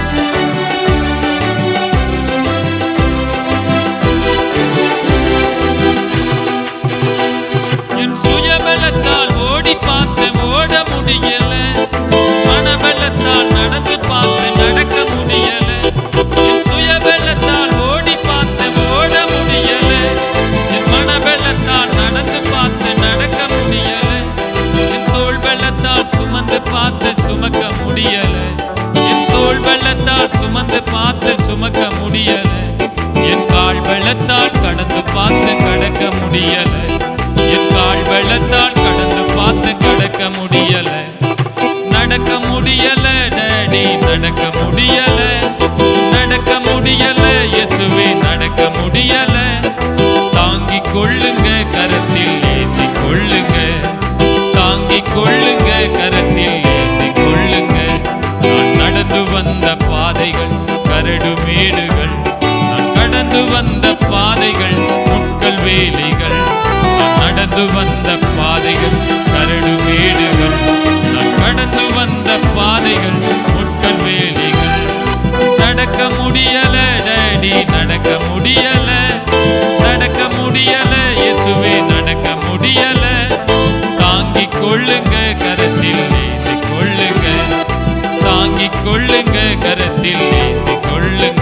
என் சுயபலத்தால் ஓடி பார்த்தேன் ஓட முடியல மனபலத்தால் நடந்து பார்த்தேன் நடக்க முடியல என் சுயபலத்தால் ஓடி பார்த்தேன் ஓட முடியல என் மனபலத்தால் நடந்து பார்த்தேன் நடக்க முடியல என் தோள் வெள்ளத்தால் சுமந்து பார்த்து சுமக்க முடியல என் தோள் வெள்ளத்தால் சுமந்து பார்த்து சுமக்க முடியல என் கால் வெள்ளத்தால் கடந்து பார்த்து கடக்க முடியல என் கால் வெள்ளத்தால் கடந்து பார்த்து கடக்க முடியல நடக்க முடியல டேடி நடக்க முடியல நடக்க முடியல இயேசுவே நடக்க முடியல தாங்கிக் கொள்ளுங்க கரத்தில் ஏந்தி கொள்ளுங்க தாங்கிக் கொள்ளுங்க கரத்தில் ஏந்தி கொள்ளுங்க நான் நடந்து வந்த பாதைகள் கரடு மேடுகள் நான் கடந்து வந்த பாதைகள் முட்கள் வேலிகள் நான் நடந்து வந்த பாதைகள் கரடு மேடுகள் நான் கடந்து வந்த பாதைகள் முட்கள் வேலிகள் நடக்க முடியல டேடி நடக்க முடியல நடக்க முடியல இயேசுவே நடக்க முடியல தாங்கிக் கொள்ளுங்க கரத்தில் ஏந்தி கொள்ளுங்க தாங்கிக் கொள்ளுங்க கரத்தில் ஏந்தி கொள்ளுங்க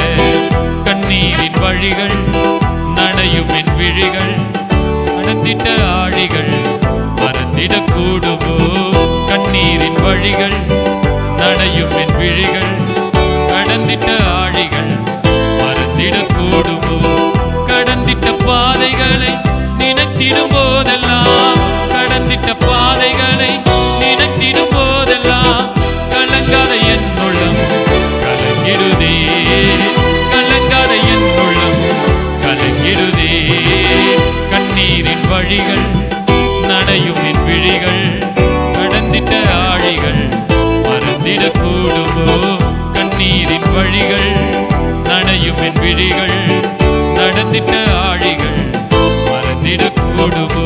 கண்ணீரின் வழிகள் நனையும் என் விழிகள் கடந்திட்ட ஆழிகள் மறந்திடக் கூடுமோ கண்ணீரின் வழிகள் நனையும் என் விழிகள் கடந்திட்ட ஆழிகள் மறந்திடக் கூடுமோ கடந்திட்ட பாதைகளை நினைத்திடும் போதெல்லாம் கடந்திட்ட பாதைகளை நினைத்திடும் போதெல்லாம் கலங்காத என் உள்ளம் கலங்கிடுதே கலங்காத என் உள்ளம் கலங்கிடுதே கண்ணீரின் வழிகள் நனையும் என் விழிகள் கடந்திட்ட ஆழிகள் மறந்திடக் கூடுமோ கண்ணீரின் வழிகள் நனையும் என் விழிகள் நடந்திட்ட ஆழிகள் மறந்திடக் கூடுமோ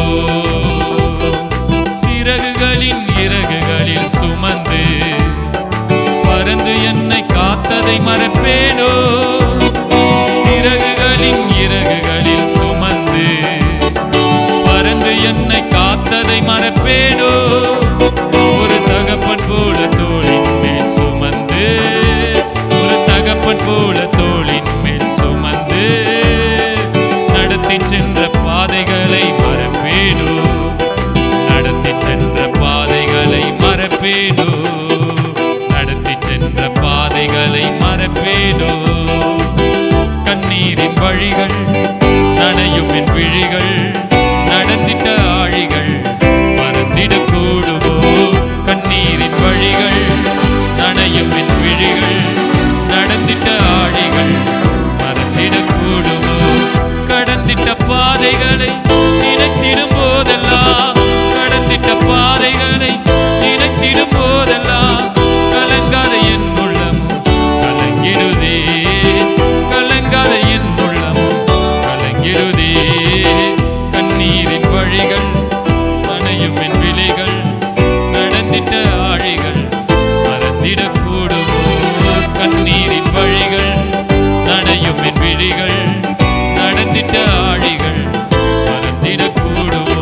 சிறகுகளின் இறகுகளில் சுமந்து பறந்து என்னை காத்ததை மறப்பேனோ சிறகுகளின் இறகுகளில் சுமந்து சென்ற பாதைகளை மறப்பேனோ நடத்தி சென்ற பாதைகளை மறப்பேனோ நடத்தி சென்ற பாதைகளை மறப்பேனோ கண்ணீரின் வழிகள் நனையும் என் விழிகள் நடத்திட்ட ஆழிகள் மறந்திடக் கூடுமோ கண்ணீரின் வழிகள் நனையும் என் விழிகள் நடத்திட்ட ஆழிகள் மறந்திடக் கூடுமோ கடந்திட்ட பாதைகளை நினைத்திடும் போதெல்லாம் கடந்திட்ட பாதைகளை நினைத்திடும் போதெல்லாம் கலங்காத என் உள்ளமும் கலங்கிடுதே கலங்காத என் உள்ளமும் கலங்கிடுதே கண்ணீரின் வழிகள் நனையும் என் விழிகள் நடந்திட்ட ஆழிகள் மறந்திடக் கூடுமோ கண்ணீரின் வழிகள் நனையும் என் விழிகள் நடந்திட்ட ஆழிகள் மறந்திடக் கூடுமோ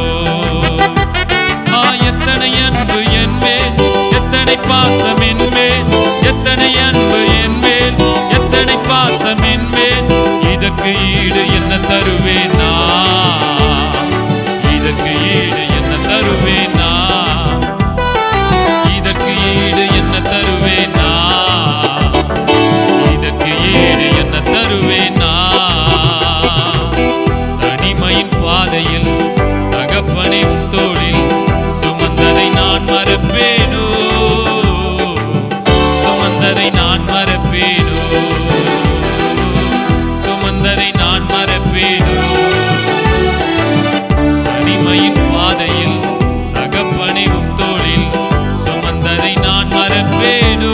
ஆ எத்தனை அன்பு என் மேல் எத்தனை பாசம் என் மேல் எத்தனை அன்பு என் மேல் எத்தனை பாசம் என் மேல் இதற்கு ஈடு என்ன தருவேன் நான் இதற்கு ஈடு என்ன தருவேன் நான் இதற்கு ஈடு என்ன தருவேன் நான் இதற்கு ஈடு என்ன தருவேன் நான் தனிமையின் பாதையில் தகப்பனை உன் தோளில் சுமந்ததை நான் மறப்பேனோ சுமந்ததை நான் மறப்பேனோ சுமந்ததை நான் மறப்பேனோ தனிமையின் பாதையில் தகப்பனை உன் தோளில் சுமந்ததை நான் மறப்பேனோ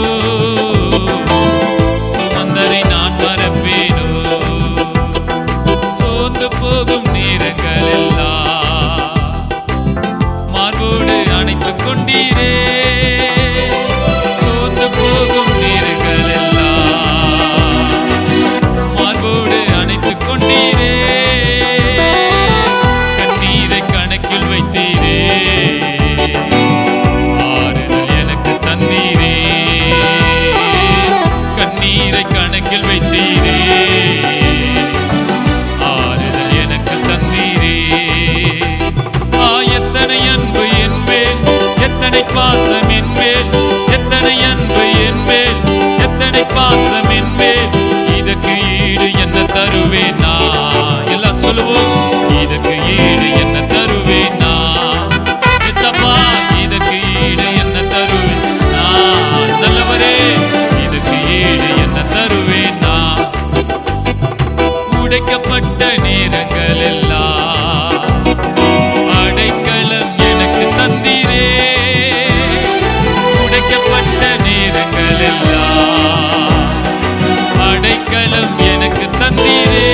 சுமந்ததை நான் மறப்பேனோ சோர்ந்து போகும் நேரங்கள் எல்லாம் மார்போடு அணைத்துக் கொண்டீரே சோர்ந்து போகும் நேரங்கள் எல்லாம் மார்போடு அணைத்துக் கொண்டீரே கண்ணீரை கணக்கில் வைத்தீரே ஆறுதல் எனக்கு தந்தீரே கண்ணீரை கணக்கில் வைத்தீரே ஆறுதல் எனக்கு தந்தீரே ஆ எத்தனை அன்பு என் மேல் எத்தனை பாசம் என் மேல் எத்தனை அன்பு என் மேல் எத்தனை பாசம் என் மேல் இதற்கு ஈடு என்ன தருவேன் நான் எல்லாம் சொல்லுவோம் இதற்கு ஈடு என்ன தருவேன் நான் எசப்பா இதற்கு ஈடு என்ன தருவேன் நான் நல்லவரே இதற்கு ஈடு என்ன தருவேன் நான் உடைக்கப்பட்ட நேரங்கள் எல்லாம் அடைக்கலம் எனக்கு தந்தீரே உடைக்கப்பட்ட நேரங்கள் எல்லாம் அடைக்கலம் எனக்கு தந்தீரே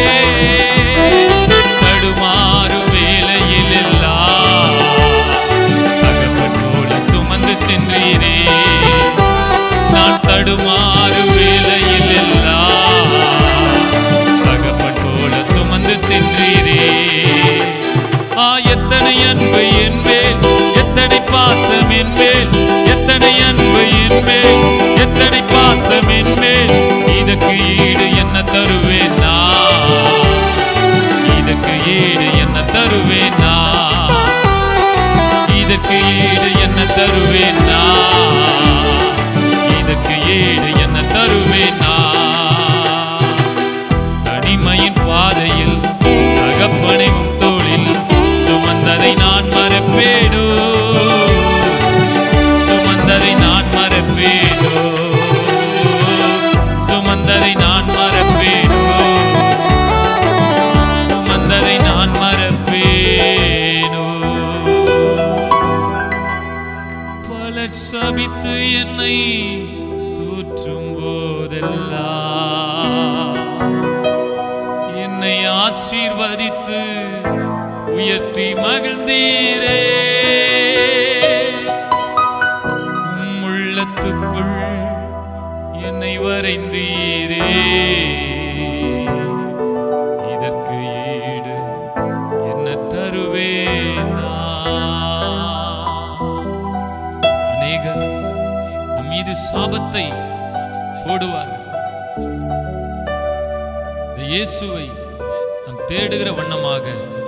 தடுமாறும் வேலையில் எல்லாம் தகப்பன் போல சுமந்து சென்றீரே நான் தடுமாறும் வேலையில் எல்லாம் தகப்பன் போல சுமந்து சென்றீரே ஆ எத்தனை அன்பு என் மேல் எத்தனை பாசம் என் மேல் எத்தனை அன்பு என் மேல் எத்தனை பாசம் என் மேல் இதற்கு ஈடு என்ன தருவேன் நான் இதற்கு ஈடு என்ன தருவேன் நான் இதற்கு ஈடு என்ன தருவேன் நான் இதற்கு ஈடு என்ன தருவேன் நான் தனிமையின் பாதையில் தகப்பனை உன் தோளில் சுமந்ததை நான் மறப்பேனோ சுமந்ததை நான் மறப்பேனோ சுமந்ததை நான் மறப்பேனோ சுமந்ததை நான் மறப்பேனோ பலர் சபித்து என்னை தூற்றும் போதெல்லாம் என்னை ஆசீர்வதித்து உயர்த்தி மகிழ்ந்தீரே உம் உள்ளத்துக்குள் என்னை வரைந்தீரே இதற்கு ஈடு என்ன தருவேன் நான்? அநேகர் நம் மீது சாபத்தை போடுவார்கள் இந்த இயேசுவை நம் தேடுகிற வண்ணமாக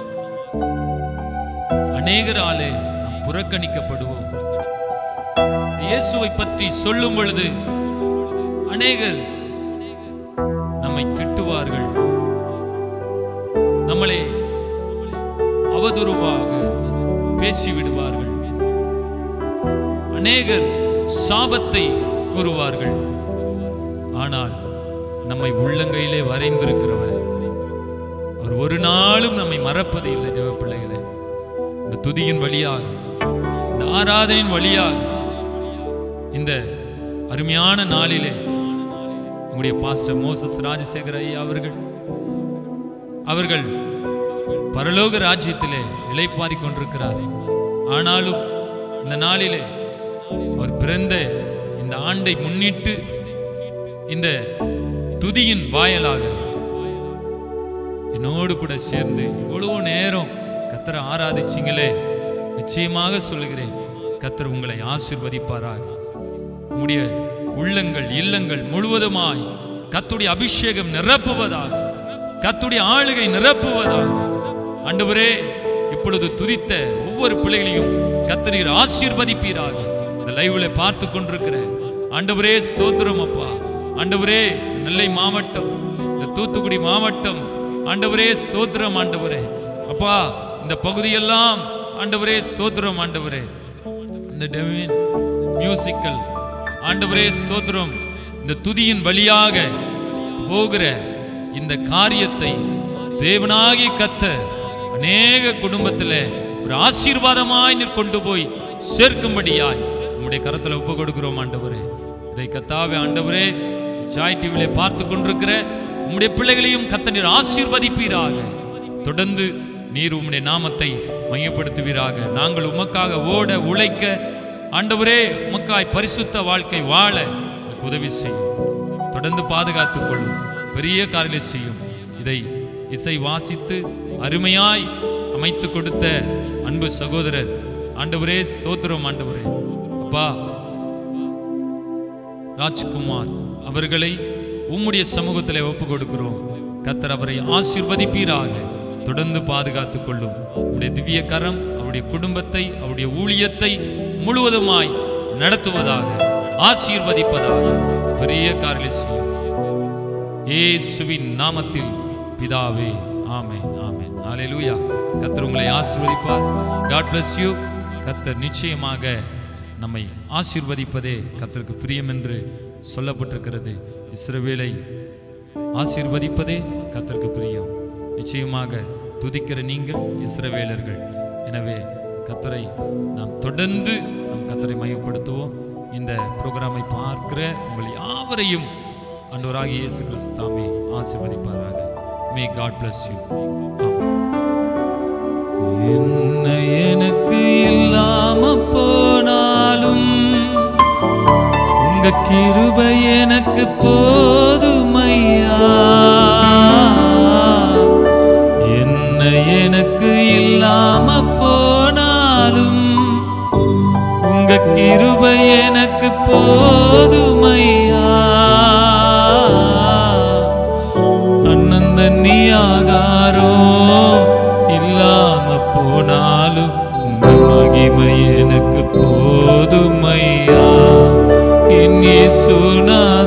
அநேகராலே நாம் புறக்கணிக்கப்படுவோம் இயேசுவை பற்றி சொல்லும் பொழுது அநேகர் நம்மை திட்டுவார்கள் நம்மளை அவதூறுவாக பேசிவிடுவார்கள் அநேகர் சாபத்தை கூறுவார்கள் ஆனால் நம்மை உள்ளங்கையிலே வரைந்திருக்கிறவர் அவர் ஒரு நாளும் நம்மை மறப்பது இல்லை தேவ பிள்ளைகளே இந்த துதியின் வழியாக இந்த ஆராதனையின் வழியாக இந்த அருமையான நாளிலே உங்களுடைய பாஸ்டர் மோசஸ் ராஜசேகர் ஐயா அவர்கள் அவர்கள் பரலோக ராஜ்யத்திலே இளைப்பாறிக் கொண்டிருக்கிறார் ஆனாலும் இந்த நாளிலே அவர் பிறந்த இந்த ஆண்டை முன்னிட்டு இந்த துதியின் வாயலாக என்னோடு கூட சேர்ந்து இவ்வளவு நேரம் கத்தரை ஆராதிச்சிங்களே நிச்சயமாக சொல்லுகிறேன் கத்தர் உங்களை ஆசிர்வதிப்பாராக உம்முடைய உள்ளங்கள் இல்லங்கள் முழுவதுமாய் கத்துடைய அபிஷேகம் நிரப்புவதாக கத்துடைய ஆளுகை நிரப்புவதாக ஆண்டவரே இப்பொழுது துதித்த ஒவ்வொரு பிள்ளைகளையும் கத்தரீர் ஆசீர்வதிப்பீராக இந்த லைவ்ல பார்த்து கொண்டிருக்கிற ஆண்டவரே ஸ்தோத்திரம் அப்பா ஆண்டவரே நெல்லை மாவட்டம் இந்த தூத்துக்குடி மாவட்டம் ஆண்டவரே ஸ்தோத்திரம் ஆண்டவரே அப்பா இந்த பகுதியெல்லாம் ஆண்டவரே ஸ்தோத்திரம் ஆண்டவரே இந்த டெவின் மியூசிக்கல் ஆண்டவரே ஸ்தோத்திரம் இந்த துதியின் வழியாக போகிற இந்த காரியத்தை தேவனாகி கத்த அநேக குடும்பத்தில் ஒரு ஆசீர்வாதமாய் நீர் கொண்டு போய் சேர்க்கும்படியாய் உம்முடைய கரத்துல ஒப்பு கொடுக்கிறோம் ஆண்டவரே இதை கத்தாவே ஆண்டவரே ஜாய் டிவியில பார்த்து கொண்டிருக்கிற உம்முடைய பிள்ளைகளையும் கத்த நீர் ஆசீர்வதிப்பீராக தொடர்ந்து நீர் உம்முடைய நாமத்தை மையப்படுத்துவீராக நாங்கள் உமக்காக ஓட உழைக்க ஆண்டவரே உமக்காய் பரிசுத்த வாழ்க்கை வாழ எனக்கு உதவி செய்யும் தொடர்ந்து பாதுகாத்துக் கொள்ளும் பெரிய காரியங்களை செய்யும் இதை இசை வாசித்து அருமையாய் அமைத்து கொடுத்த அன்பு சகோதரர் ஆண்டவரே ஸ்தோத்திரம் ஆண்டவரே அப்பா ராஜ்குமார் அவர்களை உம்முடைய சமூகத்தில் ஒப்பு கொடுக்கிறோம் கத்தர் அவரை ஆசீர்வதிப்பீராக தொடர்ந்து பாதுகாத்துக் கொள்ளும் உடைய திவ்ய கரம் அவருடைய குடும்பத்தை அவருடைய ஊழியத்தை முழுவதுமாய் நடத்துவதாக ஆசீர்வதிப்பதாக பெரிய காரியங்களை செய்யும் இயேசுவின் நாமத்தில் பிதாவே ஆமென் ஆமென் ஹalleluya கர்த்தர் உங்களை ஆசீர்வதிப்பார் God bless you கர்த்தர் நிச்சயமாக நம்மை ஆசீர்வதிப்பதே கர்த்தருக்கு பிரியம் என்று சொல்லப்பட்டிருக்கிறது இஸ்ரவேலை ஆசீர்வதிப்பதே கர்த்தருக்கு பிரியம் நிச்சயமாக துதிக்கிற நீங்கள் இஸ்ரவேலர்கள் எனவே கர்த்தரை நாம் தொடர்ந்து நம் கர்த்தரை மையப்படுத்துவோம் இந்த புரோகிராமை பார்க்கிற உங்கள் யாவரையும் ஆண்டவராகிய இயேசு கிறிஸ்து தாமே ஆசீர்வதிப்பாராக மே காட் பிளஸ் யூ என்ன எனக்கு இல்லாம போனாலும் உங்க கிருபை எனக்கு போதுமையா என்ன எனக்கு இல்லாம போனாலும் உங்க கிருபை எனக்கு போதுமையா அண்ணன் தண்ணி ஆகாரம் இல்லாம போனாலும் உங்க மகிமை எனக்கு போதுமையா என் இயேசுநாதா